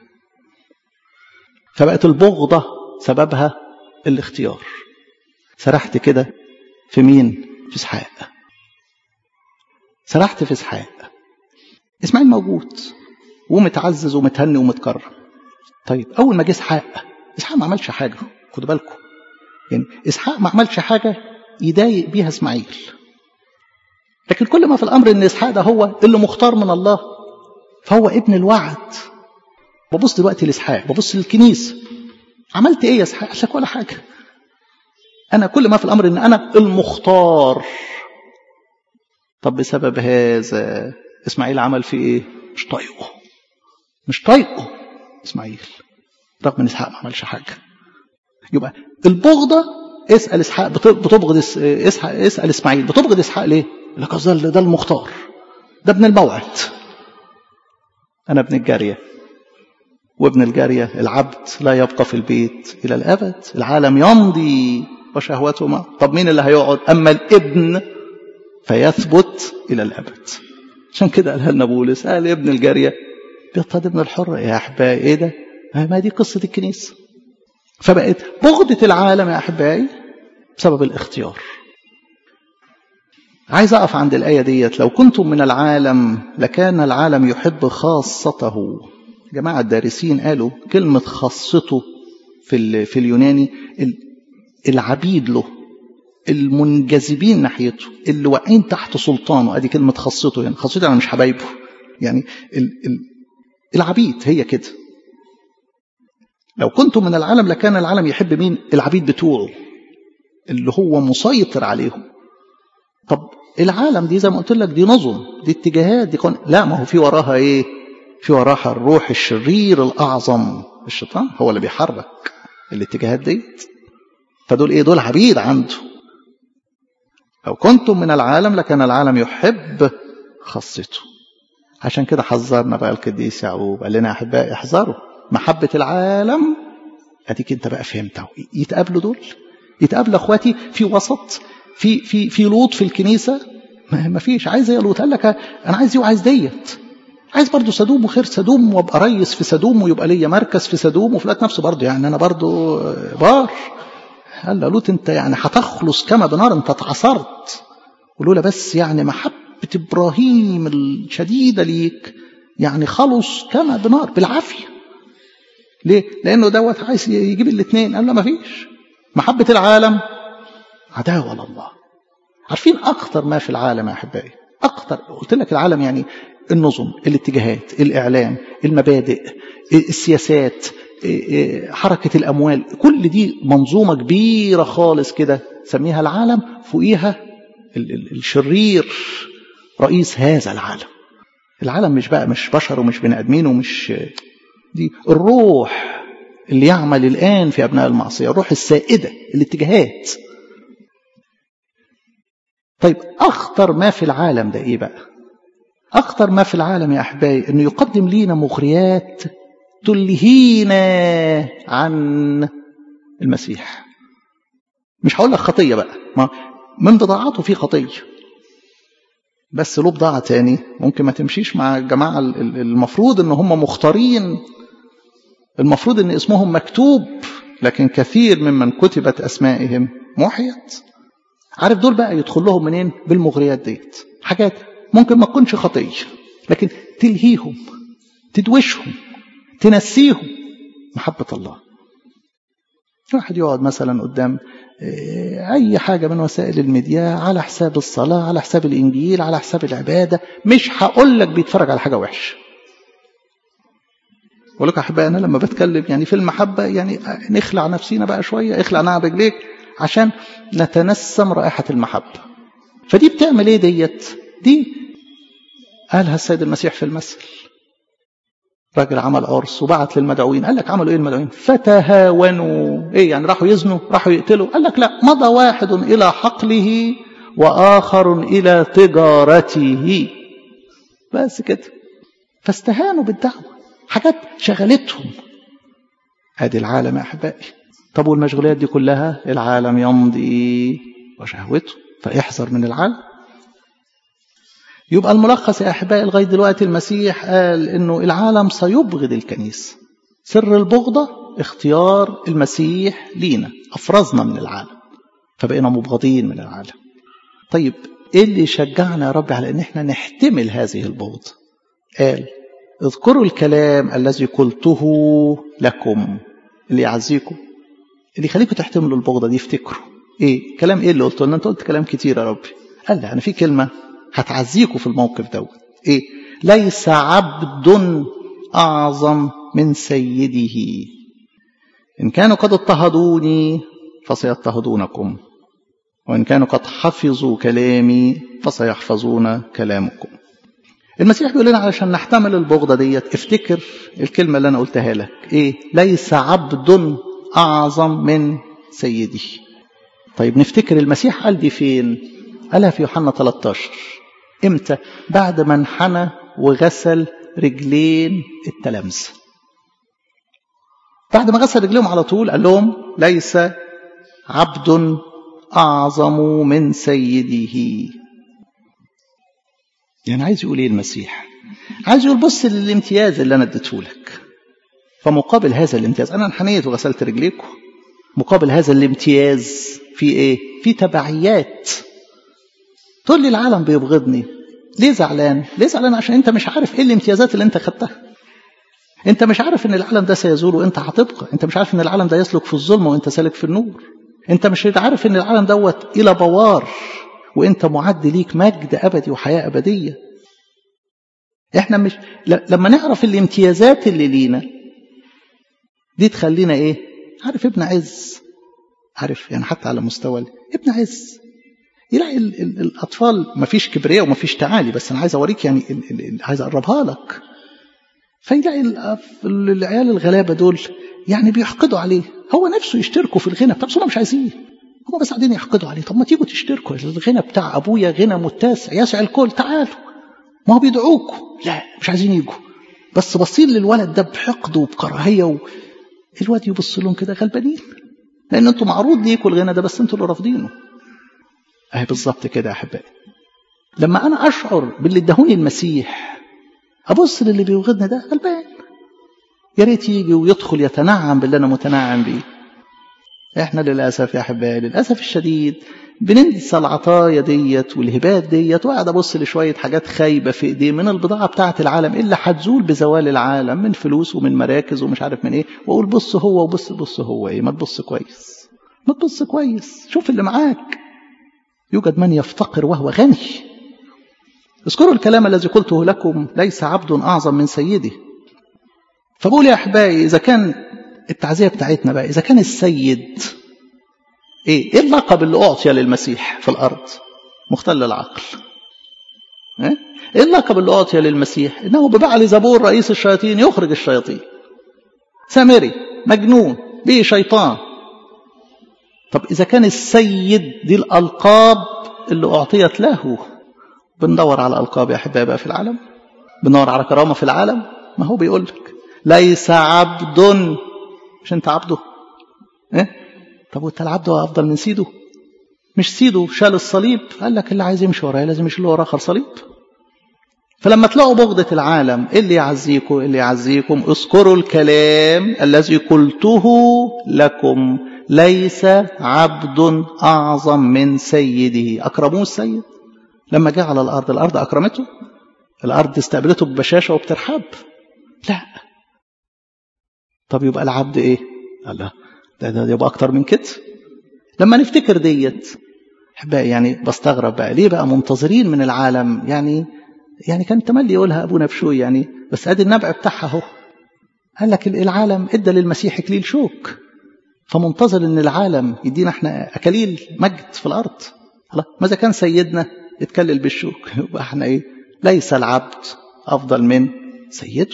فبقت البغضة سببها الاختيار سرحت كده في مين في اسحاق سرحت في اسحاق اسماعيل موجود ومتعزز ومتهني ومتكرم طيب اول ما جه اسحاق اسحاق ما عملش حاجه خدوا بالكم يعني اسحاق ما عملش حاجه يضايق بيها اسماعيل لكن كل ما في الامر ان اسحاق ده هو اللي مختار من الله فهو ابن الوعد ببص دلوقتي لاسحاق ببص للكنيسه عملت ايه يا اسحاق قال لك ولا حاجه انا كل ما في الامر ان انا المختار طب بسبب هذا اسماعيل عمل فيه ايه مش طايقه مش طايقه اسماعيل رغم ان اسحاق ما عملش حاجه يبقى البغضه اسال اسحاق بتبغض اسحاق اسال اسماعيل بتبغض اسحاق ليه؟ لك ده ده المختار ده ابن الموعد انا ابن الجاريه وابن الجاريه العبد لا يبقى في البيت الى الابد العالم يمضي وشهوته معه طب مين اللي هيقعد اما الابن فيثبت الى الابد عشان كده قالها لنا بولس قال ابن الجاريه بيضطهد ابن الحر يا احبائي ايه ده ما دي قصه الكنيسه فبقت بغضة العالم يا احبائي بسبب الاختيار عايز اقف عند الايه ديت لو كنتم من العالم لكان العالم يحب خاصته جماعه الدارسين قالوا كلمه خاصته في في اليوناني العبيد له المنجذبين ناحيته اللي واقعين تحت سلطانه ادي كلمه خاصته يعني خاصته يعني مش حبايبه يعني ال ال العبيد هي كده لو كنتم من العالم لكان العالم يحب مين العبيد بتوعه اللي هو مسيطر عليهم طب العالم دي زي ما قلت لك دي نظم دي اتجاهات دي قن... لا ما هو في وراها ايه في وراها الروح الشرير الاعظم الشيطان هو اللي بيحرك الاتجاهات ديت فدول ايه دول عبيد عنده لو كنتم من العالم لكان العالم يحب خاصته عشان كده حذرنا بقى القديس يعقوب قال لنا يا احبائي احذروا محبه العالم اديك انت بقى فهمت يتقابلوا دول يتقابلوا اخواتي في وسط في في في لوط في الكنيسه ما فيش عايز ايه لوط قال لك انا عايز دي وعايز ديت عايز برضه سدوم وخير سدوم وابقى ريس في سدوم ويبقى ليا مركز في سدوم وفي الوقت نفسه برضه يعني انا برضه بار قال له لوط انت يعني هتخلص كما بنار انت اتعصرت ولولا بس يعني محبه ابراهيم الشديده ليك يعني خلص كما بنار بالعافيه ليه؟ لانه دوت عايز يجيب الاثنين قال له ما فيش محبه العالم عداوه لله عارفين اكتر ما في العالم يا احبائي اكتر قلت لك العالم يعني النظم الاتجاهات الاعلام المبادئ السياسات حركه الاموال كل دي منظومه كبيره خالص كده سميها العالم فوقيها الشرير رئيس هذا العالم العالم مش بقى مش بشر ومش بني ادمين ومش دي الروح اللي يعمل الان في ابناء المعصيه الروح السائده الاتجاهات طيب اخطر ما في العالم ده ايه بقى اخطر ما في العالم يا احبائي انه يقدم لينا مغريات تلهينا عن المسيح مش هقول لك خطيه بقى ما من بضاعته في خطيه بس له بضاعه تاني ممكن ما تمشيش مع الجماعه المفروض ان هم مختارين المفروض ان اسمهم مكتوب لكن كثير ممن كتبت اسمائهم محيت عارف دول بقى يدخل لهم منين بالمغريات ديت حاجات ممكن ما تكونش خطيه لكن تلهيهم تدوشهم تنسيهم محبه الله واحد يقعد مثلا قدام اي حاجه من وسائل الميديا على حساب الصلاه على حساب الانجيل على حساب العباده مش هقول لك بيتفرج على حاجه وحشه بقول لك احبائي انا لما بتكلم يعني في المحبه يعني نخلع نفسينا بقى شويه اخلع نعم رجليك عشان نتنسم رائحه المحبه فدي بتعمل ايه ديت دي قالها السيد المسيح في المثل راجل عمل عرس وبعت للمدعوين قال لك عملوا ايه المدعوين فتهاونوا ايه يعني راحوا يزنوا راحوا يقتلوا قال لك لا مضى واحد الى حقله واخر الى تجارته بس كده فاستهانوا بالدعوه حاجات شغلتهم ادي العالم يا احبائي طب والمشغوليات دي كلها العالم يمضي وشهوته فاحذر من العالم يبقى الملخص يا احبائي لغايه دلوقتي المسيح قال انه العالم سيبغض الكنيسه سر البغضه اختيار المسيح لينا افرزنا من العالم فبقينا مبغضين من العالم طيب ايه اللي يشجعنا يا رب على ان احنا نحتمل هذه البغض قال اذكروا الكلام الذي قلته لكم اللي يعزيكم اللي يخليكم تحتملوا البغضه دي افتكروا ايه كلام ايه اللي قلته لنا انت قلت كلام كتير يا ربي قال لي انا في كلمه هتعزيكوا في الموقف دوت ايه ليس عبد اعظم من سيده ان كانوا قد اضطهدوني فسيضطهدونكم وان كانوا قد حفظوا كلامي فسيحفظون كلامكم المسيح بيقول لنا علشان نحتمل البغضه ديت افتكر الكلمه اللي انا قلتها لك ايه ليس عبد اعظم من سيده طيب نفتكر المسيح قال دي فين قالها في يوحنا 13 امتى بعد ما انحنى وغسل رجلين التلامذه بعد ما غسل رجليهم على طول قال لهم ليس عبد اعظم من سيده يعني عايز يقول ايه المسيح عايز يقول بص للامتياز اللي انا اديته لك فمقابل هذا الامتياز انا انحنيت وغسلت رجليكم مقابل هذا الامتياز في ايه في تبعيات تقول لي العالم بيبغضني ليه زعلان ليه زعلان عشان انت مش عارف ايه الامتيازات اللي انت خدتها انت مش عارف ان العالم ده سيزول وانت هتبقى انت مش عارف ان العالم ده يسلك في الظلم وانت سالك في النور انت مش عارف ان العالم دوت الى بوار وانت معد ليك مجد ابدي وحياه ابديه احنا مش لما نعرف الامتيازات اللي لينا دي تخلينا ايه عارف ابن عز عارف يعني حتى على مستوى ابن عز يلاقي ال ال الاطفال ما فيش كبرياء وما فيش تعالي بس انا عايز اوريك يعني ال ال عايز اقربها لك فيلاقي العيال الغلابه دول يعني بيحقدوا عليه هو نفسه يشتركوا في الغنى بتاع بس هم مش عايزين هم بس قاعدين يحقدوا عليه طب ما تيجوا تشتركوا الغنى بتاع ابويا غنى متسع يسع الكل تعالوا ما هو بيدعوكوا لا مش عايزين يجوا بس باصين للولد ده بحقد وبكراهيه و... الواد يبص لهم كده غلبانين لان انتوا معروض ليكوا الغنى ده بس انتوا اللي رافضينه اهي بالظبط كده يا احبائي لما انا اشعر باللي ادهوني المسيح ابص للي بيوغدني ده غلبان يا ريت يجي ويدخل يتنعم باللي انا متنعم بيه احنا للاسف يا احبائي للاسف الشديد بننسى العطايا ديت والهبات ديت وقاعد ابص لشويه حاجات خايبه في ايديه من البضاعه بتاعه العالم اللي هتزول بزوال العالم من فلوس ومن مراكز ومش عارف من ايه واقول بص هو وبص بص هو ايه ما تبص كويس ما تبص كويس شوف اللي معاك يوجد من يفتقر وهو غني اذكروا الكلام الذي قلته لكم ليس عبد اعظم من سيده فبقول يا احبائي اذا كان التعزيه بتاعتنا بقى اذا كان السيد ايه ايه اللقب اللي اعطي للمسيح في الارض مختل العقل ايه ايه اللقب اللي اعطي للمسيح انه ببعل زبور رئيس الشياطين يخرج الشياطين سامري مجنون به شيطان طب اذا كان السيد دي الالقاب اللي اعطيت له بندور على القاب يا احبابي في العالم بندور على كرامه في العالم ما هو بيقول لك ليس عبد مش انت عبده ايه طب وانت العبد هو افضل من سيده مش سيده شال الصليب قال لك اللي عايز يمشي ورايا لازم يشيل وراه اخر صليب فلما تلاقوا بغضة العالم اللي يعزيكم اللي يعزيكم اذكروا الكلام الذي قلته لكم ليس عبد أعظم من سيده أكرموه السيد لما جاء على الأرض الأرض أكرمته الأرض استقبلته ببشاشة وبترحاب لا طب يبقى العبد إيه الله ده, ده يبقى أكتر من كده لما نفتكر ديت أحبائي يعني بستغرب بقى ليه بقى منتظرين من العالم يعني يعني كان تملي يقولها أبونا بشوي يعني بس أدي النبع بتاعها أهو قال لك العالم ادى للمسيح إكليل شوك فمنتظر ان العالم يدينا احنا اكاليل مجد في الارض الله ماذا كان سيدنا يتكلل بالشوك يبقى احنا ايه ليس العبد افضل من سيده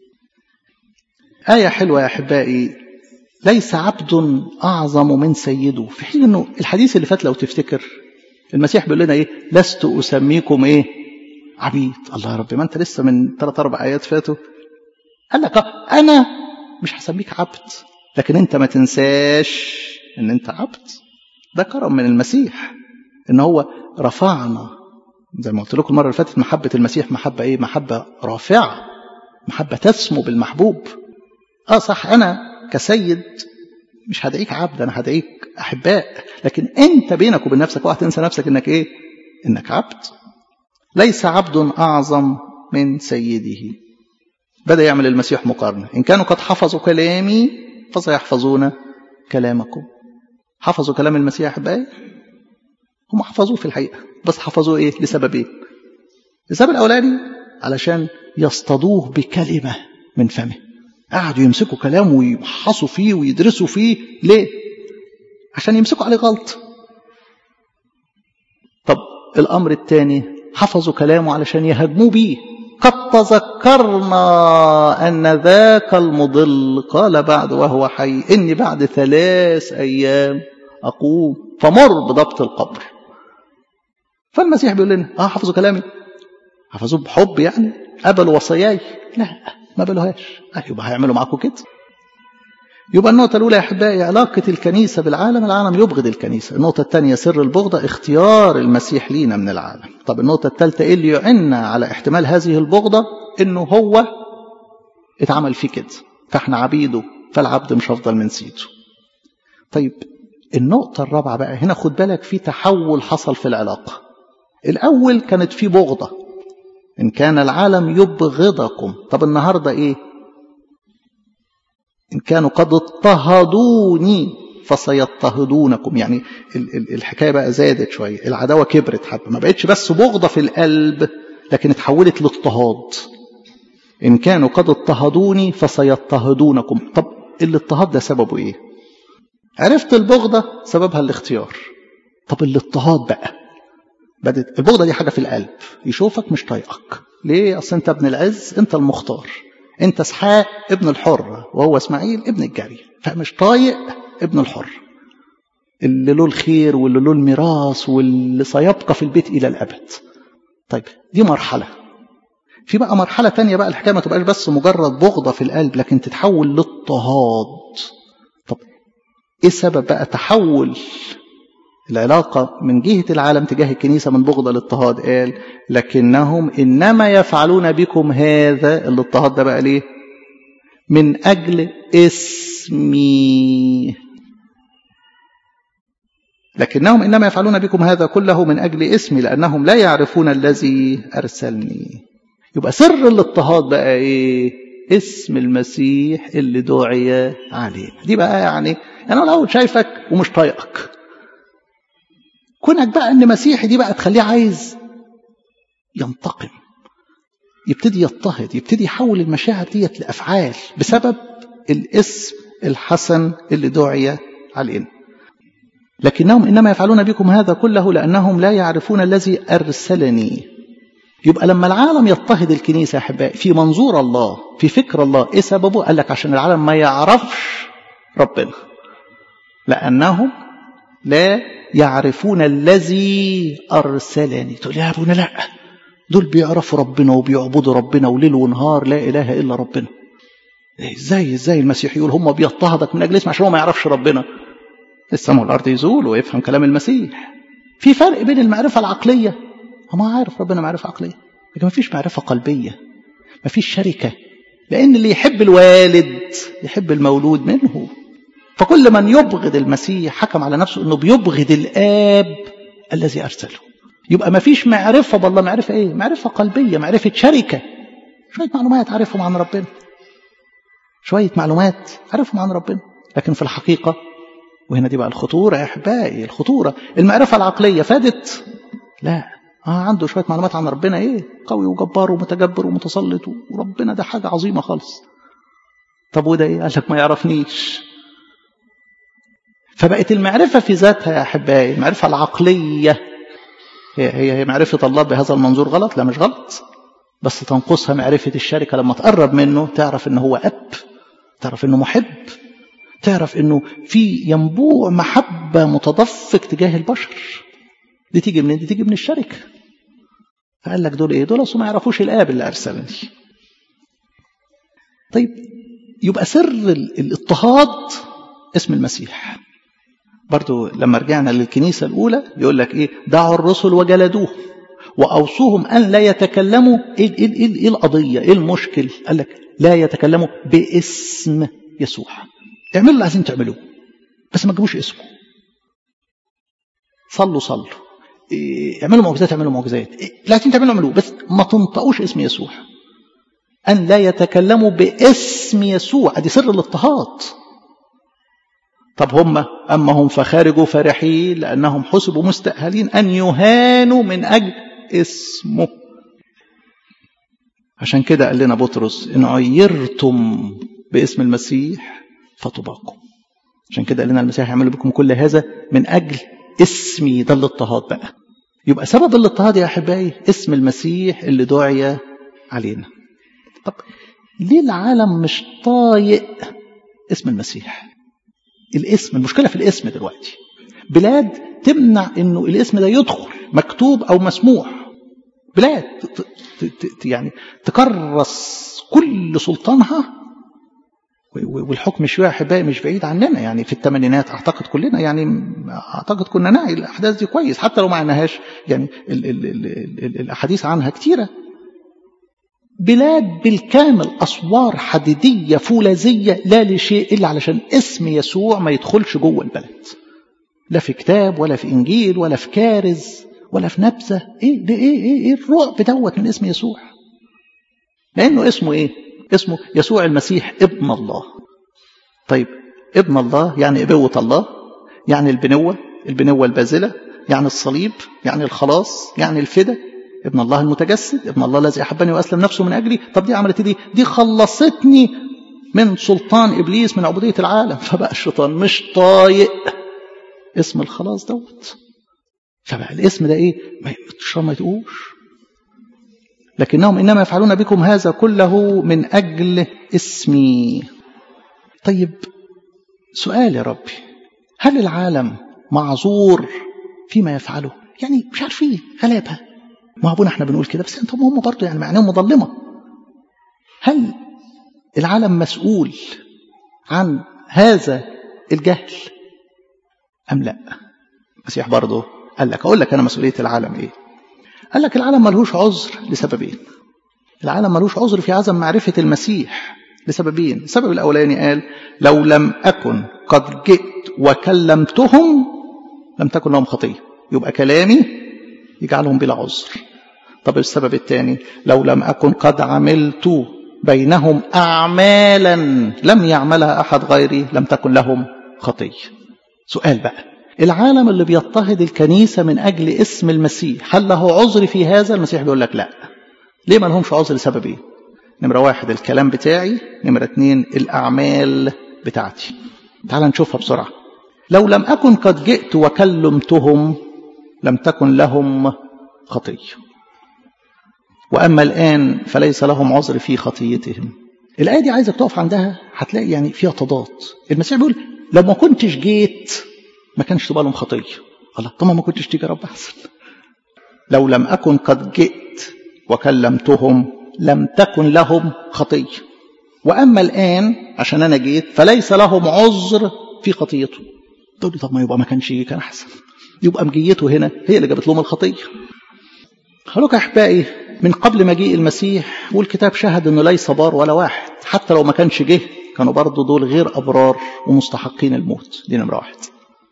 آية حلوة يا أحبائي ليس عبد أعظم من سيده في حين أنه الحديث اللي فات لو تفتكر المسيح بيقول لنا إيه لست أسميكم إيه عبيد الله يا رب ما أنت لسه من ثلاث أربع آيات فاتوا قال لك أنا مش هسميك عبد لكن انت ما تنساش ان انت عبد ده كرم من المسيح ان هو رفعنا زي ما قلت لكم المره اللي فاتت محبه المسيح محبه ايه محبه رافعه محبه تسمو بالمحبوب اه صح انا كسيد مش هدعيك عبد انا هدعيك احباء لكن انت بينك وبين نفسك اوعى تنسى نفسك انك ايه انك عبد ليس عبد اعظم من سيده بدا يعمل المسيح مقارنه ان كانوا قد حفظوا كلامي فسيحفظون كلامكم حفظوا كلام المسيح احبائي هم حفظوه في الحقيقه بس حفظوه ايه لسبب ايه السبب الاولاني علشان يصطادوه بكلمه من فمه قعدوا يمسكوا كلامه ويبحثوا فيه ويدرسوا فيه ليه عشان يمسكوا عليه غلط طب الامر الثاني حفظوا كلامه علشان يهاجموه بيه قد تذكرنا أن ذاك المضل قال بعد وهو حي إني بعد ثلاث أيام أقوم فمر بضبط القبر فالمسيح بيقول لنا اه حفظوا كلامي حفظوه بحب يعني قبلوا وصاياي لا ما قبلوهاش اه يبقى هيعملوا معاكم كده يبقى النقطة الأولى يا أحبائي علاقة الكنيسة بالعالم العالم يبغض الكنيسة النقطة الثانية سر البغضة اختيار المسيح لينا من العالم طب النقطة الثالثة إيه اللي يعنا على احتمال هذه البغضة إنه هو اتعمل فيه كده فإحنا عبيده فالعبد مش أفضل من سيده طيب النقطة الرابعة بقى هنا خد بالك في تحول حصل في العلاقة الأول كانت في بغضة إن كان العالم يبغضكم طب النهاردة إيه إن كانوا قد اضطهدوني فسيضطهدونكم يعني الحكاية بقى زادت شوية العداوة كبرت حبة ما بقتش بس بغضة في القلب لكن اتحولت لاضطهاد إن كانوا قد اضطهدوني فسيضطهدونكم طب الاضطهاد ده سببه إيه عرفت البغضة سببها الاختيار طب الاضطهاد بقى بدت البغضة دي حاجة في القلب يشوفك مش طايقك ليه أصل أنت ابن العز أنت المختار أنت اسحاق ابن الحر وهو إسماعيل ابن الجري فمش طايق ابن الحر اللي له الخير واللي له الميراث واللي سيبقى في البيت إلى الأبد طيب دي مرحلة في بقى مرحلة تانية بقى الحكاية ما تبقاش بس مجرد بغضة في القلب لكن تتحول لاضطهاد طب ايه سبب بقى تحول العلاقة من جهة العالم تجاه الكنيسة من بغضة لاضطهاد قال لكنهم إنما يفعلون بكم هذا الاضطهاد ده بقى ليه من أجل اسمي لكنهم إنما يفعلون بكم هذا كله من أجل اسمي لأنهم لا يعرفون الذي أرسلني يبقى سر الاضطهاد بقى إيه اسم المسيح اللي دعي عليه دي بقى يعني أنا الأول شايفك ومش طايقك كونك بقى ان مسيحي دي بقى تخليه عايز ينتقم يبتدي يضطهد يبتدي يحول المشاعر ديت لافعال بسبب الاسم الحسن اللي دعي علينا لكنهم انما يفعلون بكم هذا كله لانهم لا يعرفون الذي ارسلني يبقى لما العالم يضطهد الكنيسه يا احبائي في منظور الله في فكر الله ايه سببه قال لك عشان العالم ما يعرفش ربنا لانهم لا يعرفون الذي أرسلني تقول يا أبونا لا دول بيعرفوا ربنا وبيعبدوا ربنا وليل ونهار لا إله إلا ربنا ازاي ازاي المسيح يقول هم بيضطهدك من اجل اسم عشان هو ما يعرفش ربنا السماء والارض يزول ويفهم كلام المسيح في فرق بين المعرفه العقليه هو ما عارف ربنا معرفه عقليه لكن ما فيش معرفه قلبيه ما فيش شركه لان اللي يحب الوالد يحب المولود منه فكل من يبغض المسيح حكم على نفسه انه بيبغض الاب الذي ارسله يبقى ما فيش معرفه بالله معرفه ايه معرفه قلبيه معرفه شركه شويه معلومات عارفهم عن ربنا شويه معلومات عارفهم عن ربنا لكن في الحقيقه وهنا دي بقى الخطوره يا احبائي الخطوره المعرفه العقليه فادت لا اه عنده شويه معلومات عن ربنا ايه قوي وجبار ومتجبر ومتسلط وربنا ده حاجه عظيمه خالص طب وده ايه قال لك ما يعرفنيش فبقت المعرفة في ذاتها يا أحبائي المعرفة العقلية هي, هي, هي معرفة الله بهذا المنظور غلط لا مش غلط بس تنقصها معرفة الشركة لما تقرب منه تعرف انه هو أب تعرف انه محب تعرف انه في ينبوع محبة متدفق تجاه البشر دي تيجي منين دي تيجي من الشركة فقال لك دول ايه دول اصلا ما يعرفوش الاب اللي ارسلني طيب يبقى سر الاضطهاد اسم المسيح برضو لما رجعنا للكنيسة الأولى يقول لك إيه دعوا الرسل وجلدوه وأوصوهم أن لا يتكلموا إيه, إيه, إيه, إيه القضية إيه المشكل قال لك لا يتكلموا باسم يسوع اعملوا اللي عايزين تعملوه بس ما تجيبوش اسمه صلوا صلوا إيه اعملوا معجزات اعملوا معجزات إيه اللي عايزين تعملوا اعملوه بس ما تنطقوش اسم يسوع أن لا يتكلموا باسم يسوع دي سر الاضطهاد طب هم أما هم فخارجوا فرحين لأنهم حسبوا مستأهلين أن يهانوا من أجل اسمه عشان كده قال لنا بطرس إن عيرتم باسم المسيح فتباقوا عشان كده قال لنا المسيح يعمل بكم كل هذا من أجل اسمي ده الاضطهاد بقى يبقى سبب الاضطهاد يا أحبائي اسم المسيح اللي دعي علينا طب ليه العالم مش طايق اسم المسيح الاسم المشكلة في الاسم دلوقتي بلاد تمنع انه الاسم ده يدخل مكتوب او مسموع بلاد يعني تكرس كل سلطانها والحكم شوية أحبائي مش بعيد عننا يعني في الثمانينات أعتقد كلنا يعني أعتقد كنا نعي الأحداث دي كويس حتى لو ما عناهاش يعني ال ال ال ال الأحاديث عنها كتيرة بلاد بالكامل أسوار حديدية فولاذية لا لشيء إلا علشان اسم يسوع ما يدخلش جوه البلد لا في كتاب ولا في إنجيل ولا في كارز ولا في نبذة إيه ده إيه إيه إيه الرعب دوت من اسم يسوع لأنه اسمه إيه اسمه يسوع المسيح ابن الله طيب ابن الله يعني ابوة الله يعني البنوة البنوة البازلة يعني الصليب يعني الخلاص يعني الفدا ابن الله المتجسد ابن الله الذي أحبني وأسلم نفسه من أجلي طب دي عملت دي دي خلصتني من سلطان إبليس من عبودية العالم فبقى الشيطان مش طايق اسم الخلاص دوت فبقى الاسم ده ايه الشيطان ما يتقوش لكنهم إنما يفعلون بكم هذا كله من أجل اسمي طيب سؤال يا ربي هل العالم معذور فيما يفعله يعني مش عارفين غلابة ما ابونا احنا بنقول كده بس انتم هم برضه يعني معناهم مظلمة هل العالم مسؤول عن هذا الجهل أم لا المسيح برضه قال لك أقول لك أنا مسؤولية العالم إيه قال لك العالم ملهوش عذر لسببين العالم ملهوش عذر في عدم معرفة المسيح لسببين السبب الأولاني قال لو لم أكن قد جئت وكلمتهم لم تكن لهم خطية يبقى كلامي يجعلهم بلا عذر طب السبب الثاني لو لم أكن قد عملت بينهم أعمالا لم يعملها أحد غيري لم تكن لهم خطية سؤال بقى العالم اللي بيضطهد الكنيسة من أجل اسم المسيح هل له عذر في هذا المسيح بيقول لك لا ليه ما لهمش عذر لسببين نمرة واحد الكلام بتاعي نمرة اتنين الأعمال بتاعتي تعال نشوفها بسرعة لو لم أكن قد جئت وكلمتهم لم تكن لهم خطية وأما الآن فليس لهم عذر في خطيتهم الآية دي عايزك تقف عندها هتلاقي يعني فيها تضاد المسيح بيقول لو ما كنتش جيت ما كانش تبقى لهم خطية الله طب ما كنتش تيجي رب أحسن لو لم أكن قد جئت وكلمتهم لم تكن لهم خطية وأما الآن عشان أنا جيت فليس لهم عذر في خطيته تقول لي طب ما يبقى ما كانش يجي كان أحسن يبقى مجيته هنا هي اللي جابت لهم الخطية خلوك أحبائي من قبل مجيء المسيح والكتاب شهد أنه ليس بار ولا واحد حتى لو ما كانش جه كانوا برضه دول غير أبرار ومستحقين الموت دي نمرة واحد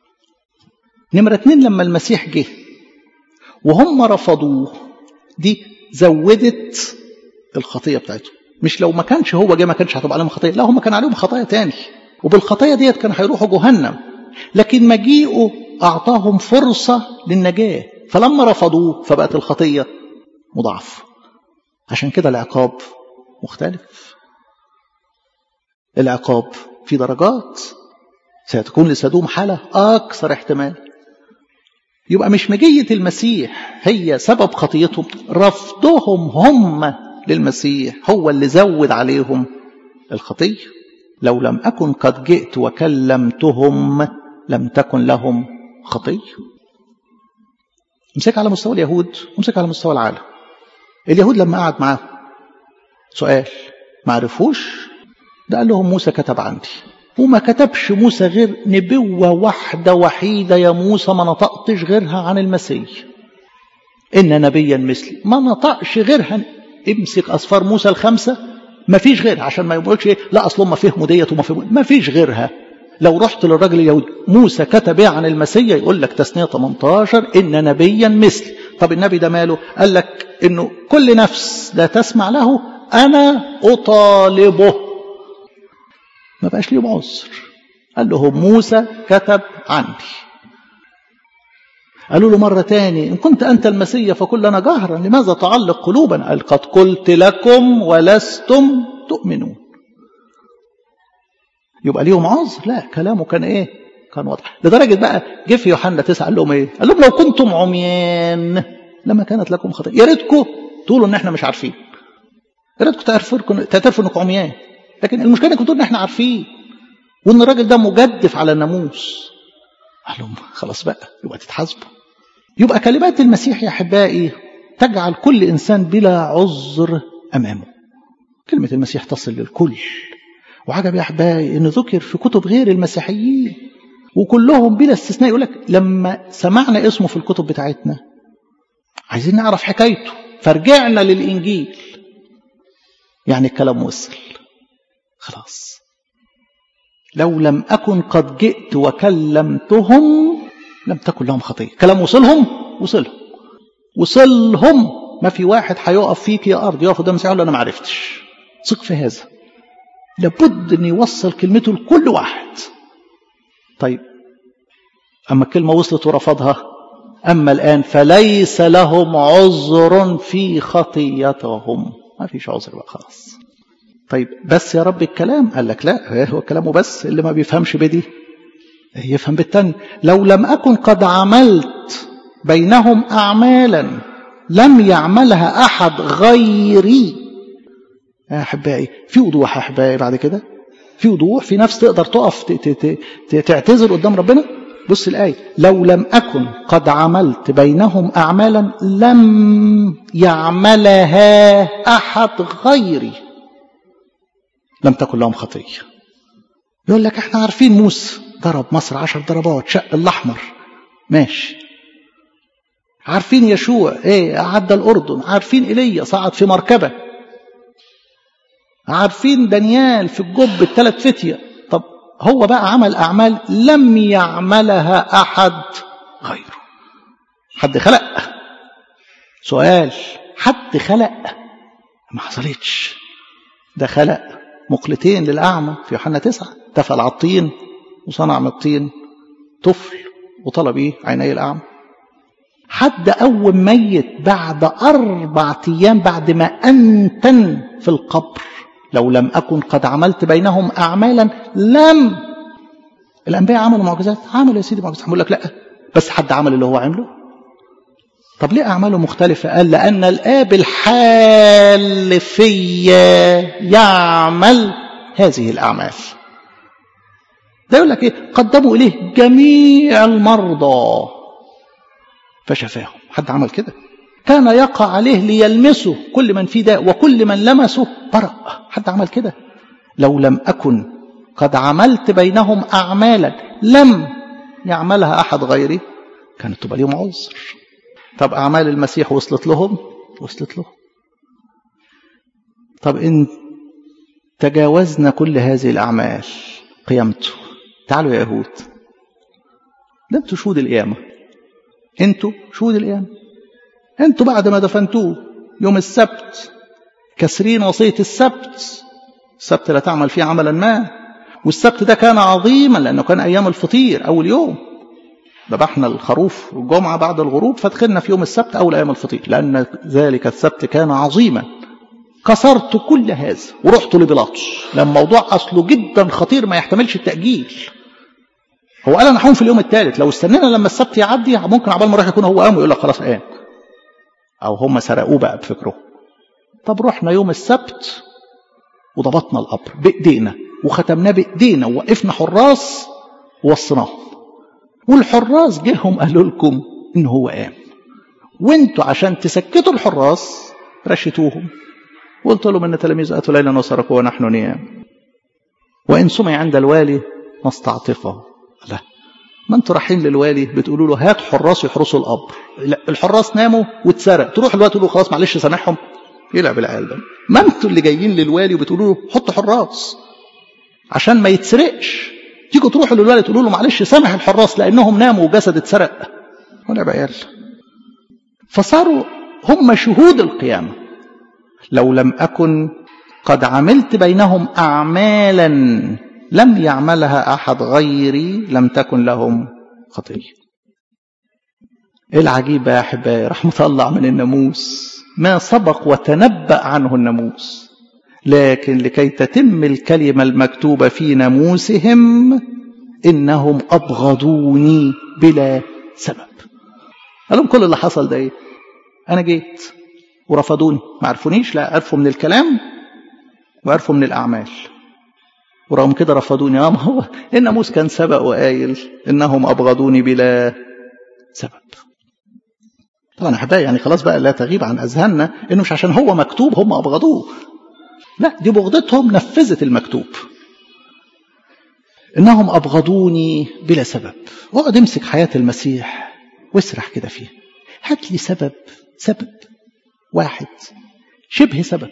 نمرة اتنين لما المسيح جه وهم رفضوه دي زودت الخطية بتاعتهم مش لو ما كانش هو جه ما كانش هتبقى عليهم خطية لا هم كان عليهم خطايا تاني وبالخطايا ديت كان هيروحوا جهنم لكن مجيئه أعطاهم فرصة للنجاة فلما رفضوه فبقت الخطية مضاعف عشان كده العقاب مختلف العقاب في درجات ستكون لسدوم حالة أكثر احتمال يبقى مش مجية المسيح هي سبب خطيتهم رفضهم هم للمسيح هو اللي زود عليهم الخطية لو لم أكن قد جئت وكلمتهم لم تكن لهم خطية امسك على مستوى اليهود وامسك على مستوى العالم اليهود لما قعد معاهم سؤال ما عرفوش ده قال لهم موسى كتب عندي وما كتبش موسى غير نبوة واحدة وحيدة يا موسى ما نطقتش غيرها عن المسيح إن نبيا مثلي ما نطقش غيرها امسك أصفار موسى الخمسة ما فيش غيرها عشان ما يقولش ايه لا اصلهم ما فهموا ديت وما فهموا ما فيش غيرها لو رحت للراجل اليهودي موسى كتب ايه عن المسيح يقول لك تثنيه 18 ان نبيا مثلي طب النبي ده ماله قال لك انه كل نفس لا تسمع له انا اطالبه ما بقاش ليهم عذر قال لهم موسى كتب عني قالوا له مرة تاني إن كنت أنت المسيح فقل لنا جهرا لماذا تعلق قلوبنا قال قد قلت لكم ولستم تؤمنون يبقى ليهم عذر لا كلامه كان إيه كان واضح لدرجة بقى جه في يوحنا تسعة قال لهم إيه قال لهم لو كنتم عميان لما كانت لكم خطيئة يا ريتكم تقولوا إن إحنا مش عارفين يا ريتكم تعرفوا تعترفوا إنكم عميان لكن المشكلة إنكم تقولوا إن إحنا عارفين وإن الراجل ده مجدف على الناموس قال لهم خلاص بقى يبقى تتحاسبوا يبقى كلمات المسيح يا احبائي تجعل كل انسان بلا عذر امامه كلمه المسيح تصل للكل وعجب يا احبائي ان ذكر في كتب غير المسيحيين وكلهم بلا استثناء يقول لك لما سمعنا اسمه في الكتب بتاعتنا عايزين نعرف حكايته فرجعنا للانجيل يعني الكلام وصل خلاص لو لم اكن قد جئت وكلمتهم لم تكن لهم خطيه كلام وصلهم وصلهم وصلهم ما في واحد هيقف فيك يا ارض يقف قدام المسيح يقول انا ما عرفتش ثق في هذا لابد ان يوصل كلمته لكل واحد طيب أما الكلمة وصلت ورفضها أما الآن فليس لهم عذر في خطيتهم ما فيش عذر بقى خلاص طيب بس يا رب الكلام قال لك لا هو كلامه بس اللي ما بيفهمش بدي يفهم بالتاني لو لم أكن قد عملت بينهم أعمالا لم يعملها أحد غيري يا أحبائي في وضوح يا أحبائي بعد كده في وضوح في نفس تقدر تقف تعتذر قدام ربنا بص الآية لو لم أكن قد عملت بينهم أعمالا لم يعملها أحد غيري لم تكن لهم خطية يقول لك احنا عارفين موسى ضرب مصر عشر ضربات شق الأحمر ماشي عارفين يشوع ايه عدى الأردن عارفين إيليا صعد في مركبة عارفين دانيال في الجب الثلاث فتية طب هو بقى عمل أعمال لم يعملها أحد غيره حد خلق سؤال حد خلق ما حصلتش ده خلق مقلتين للأعمى في يوحنا تسعة تفل على الطين وصنع من الطين طفل وطلب ايه عيني الأعمى حد قوم ميت بعد أربع أيام بعد ما أنتن في القبر لو لم أكن قد عملت بينهم أعمالا لم الأنبياء عملوا معجزات عملوا يا سيدي معجزات هقول لك لا بس حد عمل اللي هو عمله طب ليه أعماله مختلفة قال لأن الآب الحال فيا يعمل هذه الأعمال ده يقول لك إيه قدموا إليه جميع المرضى فشفاهم حد عمل كده كان يقع عليه ليلمسه كل من فيه داء وكل من لمسه برأ حد عمل كده لو لم أكن قد عملت بينهم أعمالا لم يعملها أحد غيري كانت تبقى ليهم عذر طب أعمال المسيح وصلت لهم وصلت لهم طب إن تجاوزنا كل هذه الأعمال قيامته تعالوا يا يهود ده انتوا شهود القيامة انتوا شهود القيامة انتوا بعد ما دفنتوه يوم السبت كسرين وصية السبت السبت لا تعمل فيه عملا ما والسبت ده كان عظيما لأنه كان أيام الفطير أول يوم ذبحنا الخروف الجمعة بعد الغروب فدخلنا في يوم السبت أول أيام الفطير لأن ذلك السبت كان عظيما كسرت كل هذا ورحت لبيلاطس لما موضوع أصله جدا خطير ما يحتملش التأجيل هو قال أنا هقوم في اليوم الثالث لو استنينا لما السبت يعدي ممكن عبال ما راح يكون هو قام ويقول لك خلاص قام أو هم سرقوه بقى بفكره طب رحنا يوم السبت وضبطنا القبر بإيدينا وختمناه بإيدينا ووقفنا حراس ووصيناهم والحراس جيهم قالوا لكم إن هو قام وانتوا عشان تسكتوا الحراس رشتوهم وقلت لهم ان تلاميذ اتوا ليلا وسرقوا ونحن نيام وان سمع عند الوالي نستعطفه لا ما انتوا رايحين للوالي بتقولوا له هات حراس يحرسوا القبر لا الحراس ناموا واتسرق تروح الوقت تقول له خلاص معلش سامحهم يلعب العيال ده ما انتوا اللي جايين للوالي وبتقولوا له حط حراس عشان ما يتسرقش تيجوا تروحوا للوالي تقولوا له معلش سامح الحراس لانهم ناموا وجسد اتسرق ولعب عيال فصاروا هم شهود القيامه لو لم أكن قد عملت بينهم أعمالا لم يعملها أحد غيري لم تكن لهم خطية إيه العجيب يا أحبائي راح مطلع من الناموس ما سبق وتنبأ عنه الناموس لكن لكي تتم الكلمة المكتوبة في ناموسهم إنهم أبغضوني بلا سبب قال لهم كل اللي حصل ده إيه أنا جيت ورفضوني ما عرفونيش لا عرفوا من الكلام وعرفوا من الأعمال ورغم كده رفضوني اه ما هو الناموس كان سبق وقايل إنهم أبغضوني بلا سبب طبعا أحبائي يعني خلاص بقى لا تغيب عن أذهاننا إنه مش عشان هو مكتوب هم أبغضوه لا دي بغضتهم نفذت المكتوب إنهم أبغضوني بلا سبب اقعد امسك حياة المسيح واسرح كده فيها هات لي سبب سبب واحد شبه سبب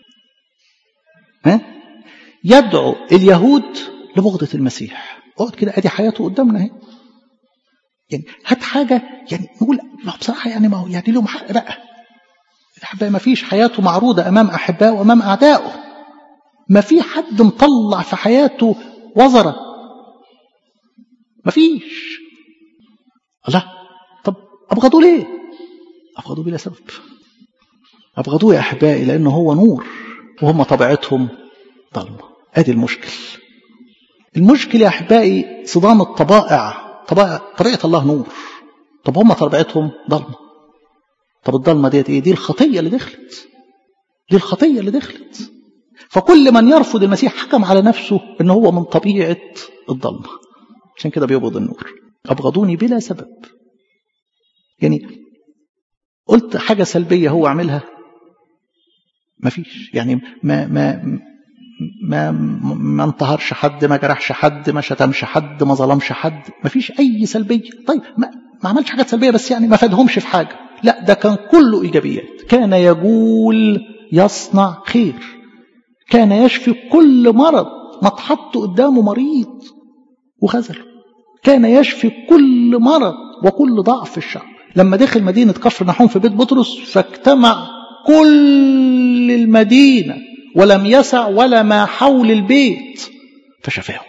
ها يدعو اليهود لبغضة المسيح اقعد كده ادي حياته قدامنا اهي يعني هات حاجة يعني نقول ما بصراحة يعني ما هو يعني لهم حق بقى الأحباء ما فيش حياته معروضة أمام أحبائه وأمام أعدائه ما في حد مطلع في حياته وزرة مفيش الله طب أبغضوا ليه أبغضوا بلا سبب أبغضوه يا أحبائي لأنه هو نور وهم طبيعتهم ظلمة أدي المشكل المشكل يا أحبائي صدام الطبائع طبائع طبيعة الله نور طب هم طبيعتهم ظلمة طب الظلمة ديت إيه دي الخطية اللي دخلت دي الخطية اللي دخلت فكل من يرفض المسيح حكم على نفسه ان هو من طبيعة الظلمة عشان كده بيبغض النور أبغضوني بلا سبب يعني قلت حاجة سلبية هو عملها ما فيش يعني ما ما ما ما انتهرش حد ما جرحش حد ما شتمش حد ما ظلمش حد ما فيش أي سلبية طيب ما, ما عملش حاجات سلبية بس يعني ما فادهمش في حاجة لا ده كان كله إيجابيات كان يقول يصنع خير كان يشفي كل مرض ما اتحط قدامه مريض وخذله كان يشفي كل مرض وكل ضعف في الشعب لما دخل مدينة كفر نحوم في بيت بطرس فاجتمع كل المدينة ولم يسع ولا ما حول البيت فشفاهم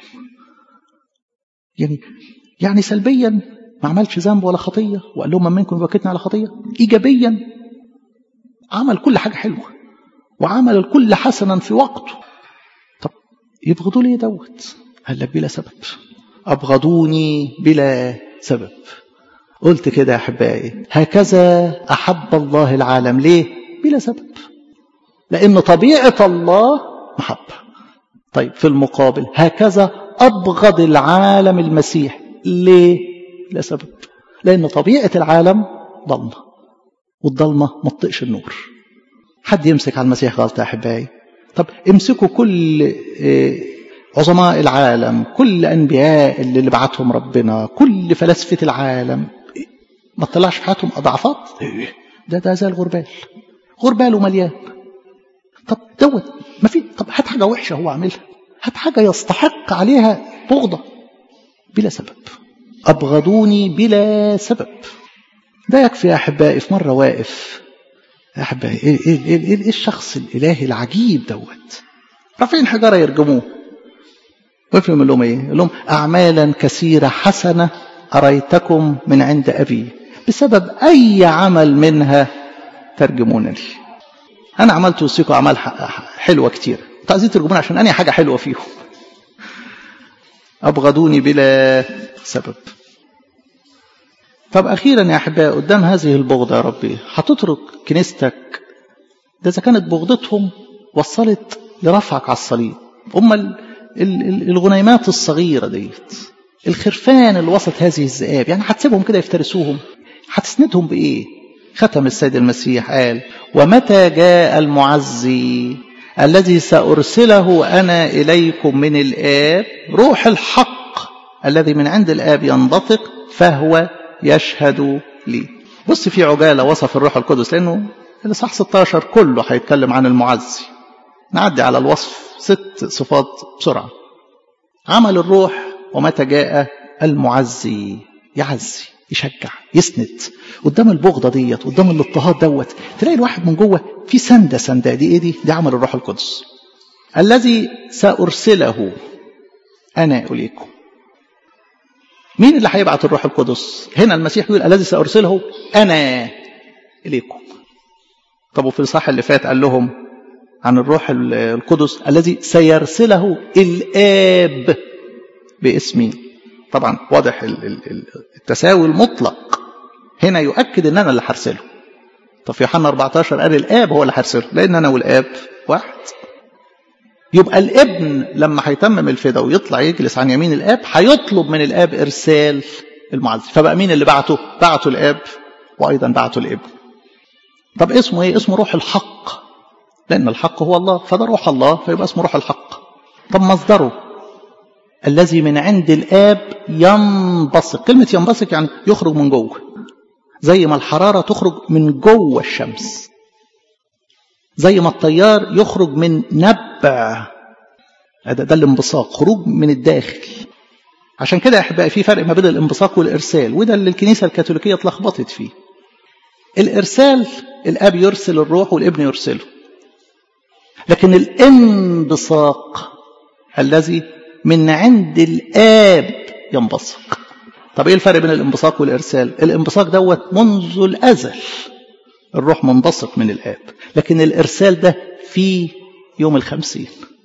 يعني يعني سلبيا ما عملش ذنب ولا خطية وقال لهم من منكم يبكتنا على خطية إيجابيا عمل كل حاجة حلوة وعمل الكل حسنا في وقته طب يبغضوا ليه دوت قال لك بلا سبب أبغضوني بلا سبب قلت كده يا أحبائي هكذا أحب الله العالم ليه بلا سبب لأن طبيعة الله محبة طيب في المقابل هكذا أبغض العالم المسيح ليه لا سبب لأن طبيعة العالم ضلمة والضلمة ما تطقش النور حد يمسك على المسيح غلطة يا أحبائي طب امسكوا كل عظماء العالم كل أنبياء اللي بعتهم ربنا كل فلاسفة العالم ما تطلعش في حياتهم أضعفات ده ده زي الغربال غرباله مليان طب دوت ما في طب هات حاجة وحشة هو عاملها هات حاجة يستحق عليها بغضة بلا سبب أبغضوني بلا سبب ده يكفي يا أحبائي في مرة واقف يا أحبائي إيه, إيه, إيه, إيه, إيه الشخص الإلهي العجيب دوت رافعين حجرة يرجموه ويفهم يقول لهم إيه؟ يقول لهم أعمالا كثيرة حسنة أريتكم من عند أبي بسبب أي عمل منها ترجمونني أنا عملت وصيكم أعمال حلوة كتير انتوا عايزين ترجموني عشان أنا حاجة حلوة فيهم أبغضوني بلا سبب طب أخيرا يا أحبائي قدام هذه البغضة يا ربي هتترك كنيستك ده إذا كانت بغضتهم وصلت لرفعك على الصليب أما الغنيمات الصغيرة ديت الخرفان اللي وسط هذه الذئاب يعني هتسيبهم كده يفترسوهم هتسندهم بإيه ختم السيد المسيح قال ومتى جاء المعزي الذي سأرسله أنا إليكم من الآب روح الحق الذي من عند الآب ينبثق فهو يشهد لي بص في عجالة وصف الروح القدس لأنه الإصحاح 16 كله هيتكلم عن المعزي نعدي على الوصف ست صفات بسرعة عمل الروح ومتى جاء المعزي يعزي يشجع يسند قدام البغضة ديت قدام الاضطهاد دوت تلاقي الواحد من جوه في سندة سندة دي ايه دي دي عمل الروح القدس الذي سأرسله أنا إليكم مين اللي هيبعت الروح القدس هنا المسيح يقول الذي سأرسله أنا إليكم طب وفي الصح اللي فات قال لهم عن الروح القدس الذي سيرسله الآب باسمي طبعا واضح التساوي المطلق هنا يؤكد ان انا اللي هرسله طب في يوحنا 14 قال الاب هو اللي هرسله لان انا والاب واحد يبقى الابن لما هيتمم الفدا ويطلع يجلس عن يمين الاب هيطلب من الاب ارسال المعزي فبقى مين اللي بعته بعته الاب وايضا بعته الابن طب اسمه ايه اسمه روح الحق لان الحق هو الله فده روح الله فيبقى اسمه روح الحق طب مصدره الذي من عند الآب ينبثق كلمة ينبثق يعني يخرج من جوه زي ما الحرارة تخرج من جوه الشمس زي ما الطيار يخرج من نبع ده, ده الانبثاق خروج من الداخل عشان كده يا احبائي في فرق ما بين الانبثاق والارسال وده اللي الكنيسه الكاثوليكيه اتلخبطت فيه الارسال الاب يرسل الروح والابن يرسله لكن الانبثاق الذي من عند الآب ينبثق طب ايه الفرق بين الانبثاق والارسال الانبثاق دوت منذ الازل الروح منبثق من الاب لكن الارسال ده في يوم الخمسين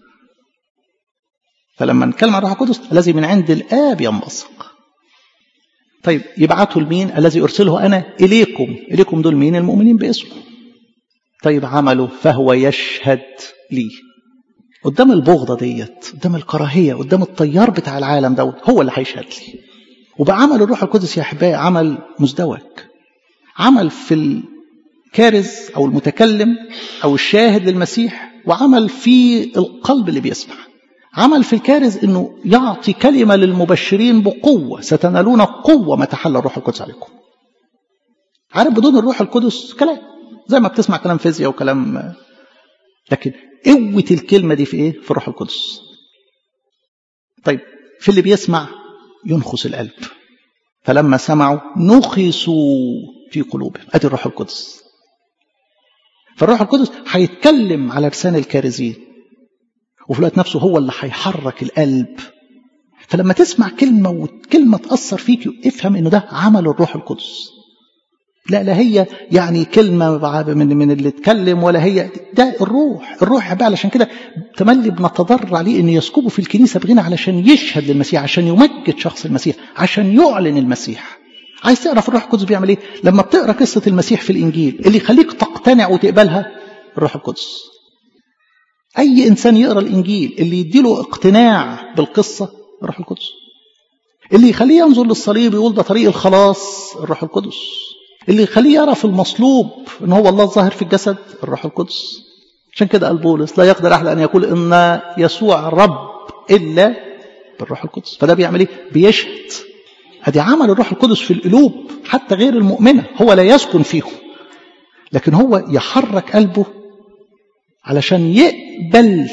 فلما نتكلم عن الروح القدس الذي من عند الاب ينبثق طيب يبعته لمين الذي ارسله انا اليكم اليكم دول مين المؤمنين باسمه طيب عمله فهو يشهد لي قدام البغضة ديت قدام الكراهية قدام الطيار بتاع العالم دوت هو اللي هيشهد لي وبعمل الروح القدس يا أحبائي عمل مزدوج عمل في الكارز أو المتكلم أو الشاهد للمسيح وعمل في القلب اللي بيسمع عمل في الكارز أنه يعطي كلمة للمبشرين بقوة ستنالون قوة ما تحل الروح القدس عليكم عارف بدون الروح القدس كلام زي ما بتسمع كلام فيزياء وكلام لكن قوة الكلمة دي في ايه؟ في الروح القدس. طيب في اللي بيسمع ينخس القلب. فلما سمعوا نخسوا في قلوبهم، ادي الروح القدس. فالروح القدس هيتكلم على لسان الكارزين. وفي الوقت نفسه هو اللي هيحرك القلب. فلما تسمع كلمة وكلمة تأثر فيك افهم انه ده عمل الروح القدس. لا لا هي يعني كلمة من من اللي اتكلم ولا هي ده الروح الروح بقى علشان كده تملي بنتضرع عليه انه يسكبه في الكنيسة بغنى علشان يشهد للمسيح عشان يمجد شخص المسيح عشان يعلن المسيح عايز تعرف الروح القدس بيعمل ايه لما بتقرا قصة المسيح في الانجيل اللي يخليك تقتنع وتقبلها الروح القدس اي انسان يقرا الانجيل اللي يديله اقتناع بالقصة الروح القدس اللي يخليه ينظر للصليب ويقول ده طريق الخلاص الروح القدس اللي يخليه يرى في المصلوب ان هو الله الظاهر في الجسد الروح القدس عشان كده قال بولس لا يقدر احد ان يقول ان يسوع رب الا بالروح القدس فده بيعمل ايه بيشهد ادي عمل الروح القدس في القلوب حتى غير المؤمنه هو لا يسكن فيهم لكن هو يحرك قلبه علشان يقبل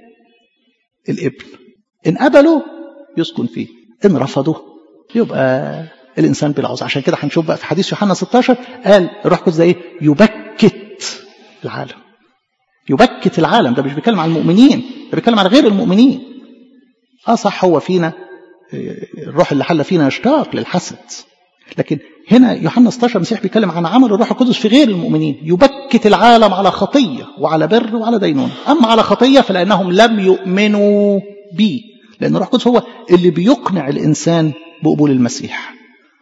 الابن ان قبله يسكن فيه ان رفضه يبقى الانسان بالعوز عشان كده هنشوف بقى في حديث يوحنا 16 قال الروح القدس ده ايه يبكت العالم يبكت العالم ده مش بيتكلم عن المؤمنين ده بيتكلم عن غير المؤمنين اه صح هو فينا الروح اللي حل فينا يشتاق للحسد لكن هنا يوحنا 16 المسيح بيتكلم عن عمل الروح القدس في غير المؤمنين يبكت العالم على خطيه وعلى بر وعلى دينونه اما على خطيه فلانهم لم يؤمنوا بي لان الروح القدس هو اللي بيقنع الانسان بقبول المسيح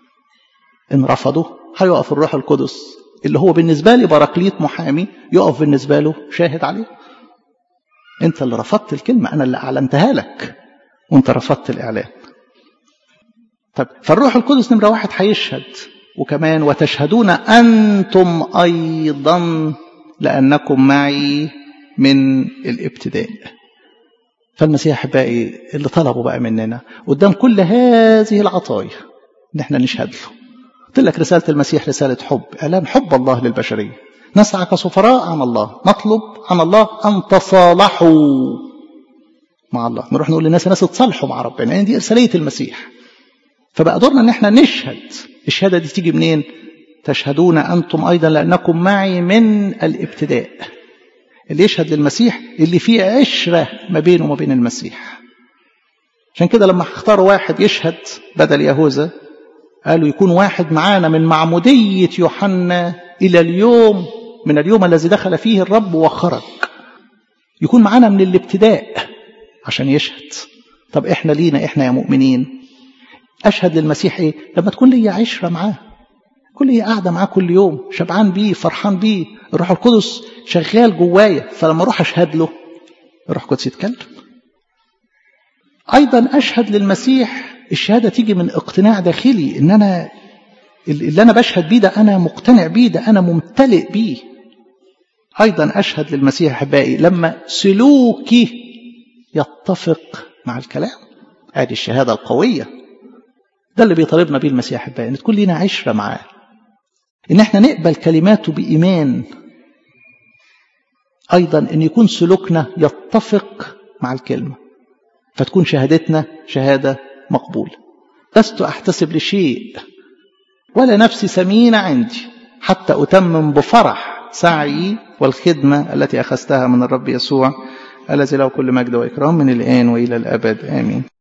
إن رفضوا هيقف الروح القدس اللي هو بالنسبة لي باراكليت محامي يقف بالنسبة له شاهد عليه أنت اللي رفضت الكلمة أنا اللي أعلنتها لك وأنت رفضت الإعلان طب فالروح القدس نمرة واحد هيشهد وكمان وتشهدون أنتم أيضا لأنكم معي من الابتداء فالمسيح أحبائي اللي طلبوا بقى مننا قدام كل هذه العطايا إن احنا نشهد له قلت لك رسالة المسيح رسالة حب إعلان حب الله للبشرية نسعى كسفراء عن الله نطلب عن الله أن تصالحوا مع الله نروح نقول للناس الناس تصالحوا مع ربنا يعني دي إرسالية المسيح فبقى دورنا ان احنا نشهد الشهاده دي تيجي منين تشهدون انتم ايضا لانكم معي من الابتداء اللي يشهد للمسيح اللي فيه عشره ما بينه وما بين المسيح عشان كده لما اختاروا واحد يشهد بدل يهوذا قالوا يكون واحد معانا من معموديه يوحنا الى اليوم من اليوم الذي دخل فيه الرب وخرج يكون معانا من الابتداء عشان يشهد طب احنا لينا احنا يا مؤمنين أشهد للمسيح إيه؟ لما تكون لي عشرة معاه كل لي قاعدة معاه كل يوم شبعان بيه فرحان بيه الروح القدس شغال جوايا فلما أروح أشهد له الروح القدس يتكلم أيضا أشهد للمسيح الشهادة تيجي من اقتناع داخلي إن أنا اللي أنا بشهد بيه ده أنا مقتنع بيه ده أنا ممتلئ بيه أيضا أشهد للمسيح أحبائي لما سلوكي يتفق مع الكلام هذه الشهادة القوية ده اللي بيطالبنا بيه المسيح احبائي ان تكون لنا عشره معاه ان احنا نقبل كلماته بايمان ايضا ان يكون سلوكنا يتفق مع الكلمه فتكون شهادتنا شهاده مقبوله لست احتسب لشيء ولا نفسي سمينه عندي حتى اتمم بفرح سعي والخدمه التي اخذتها من الرب يسوع الذي له كل مجد واكرام من الان والى الابد امين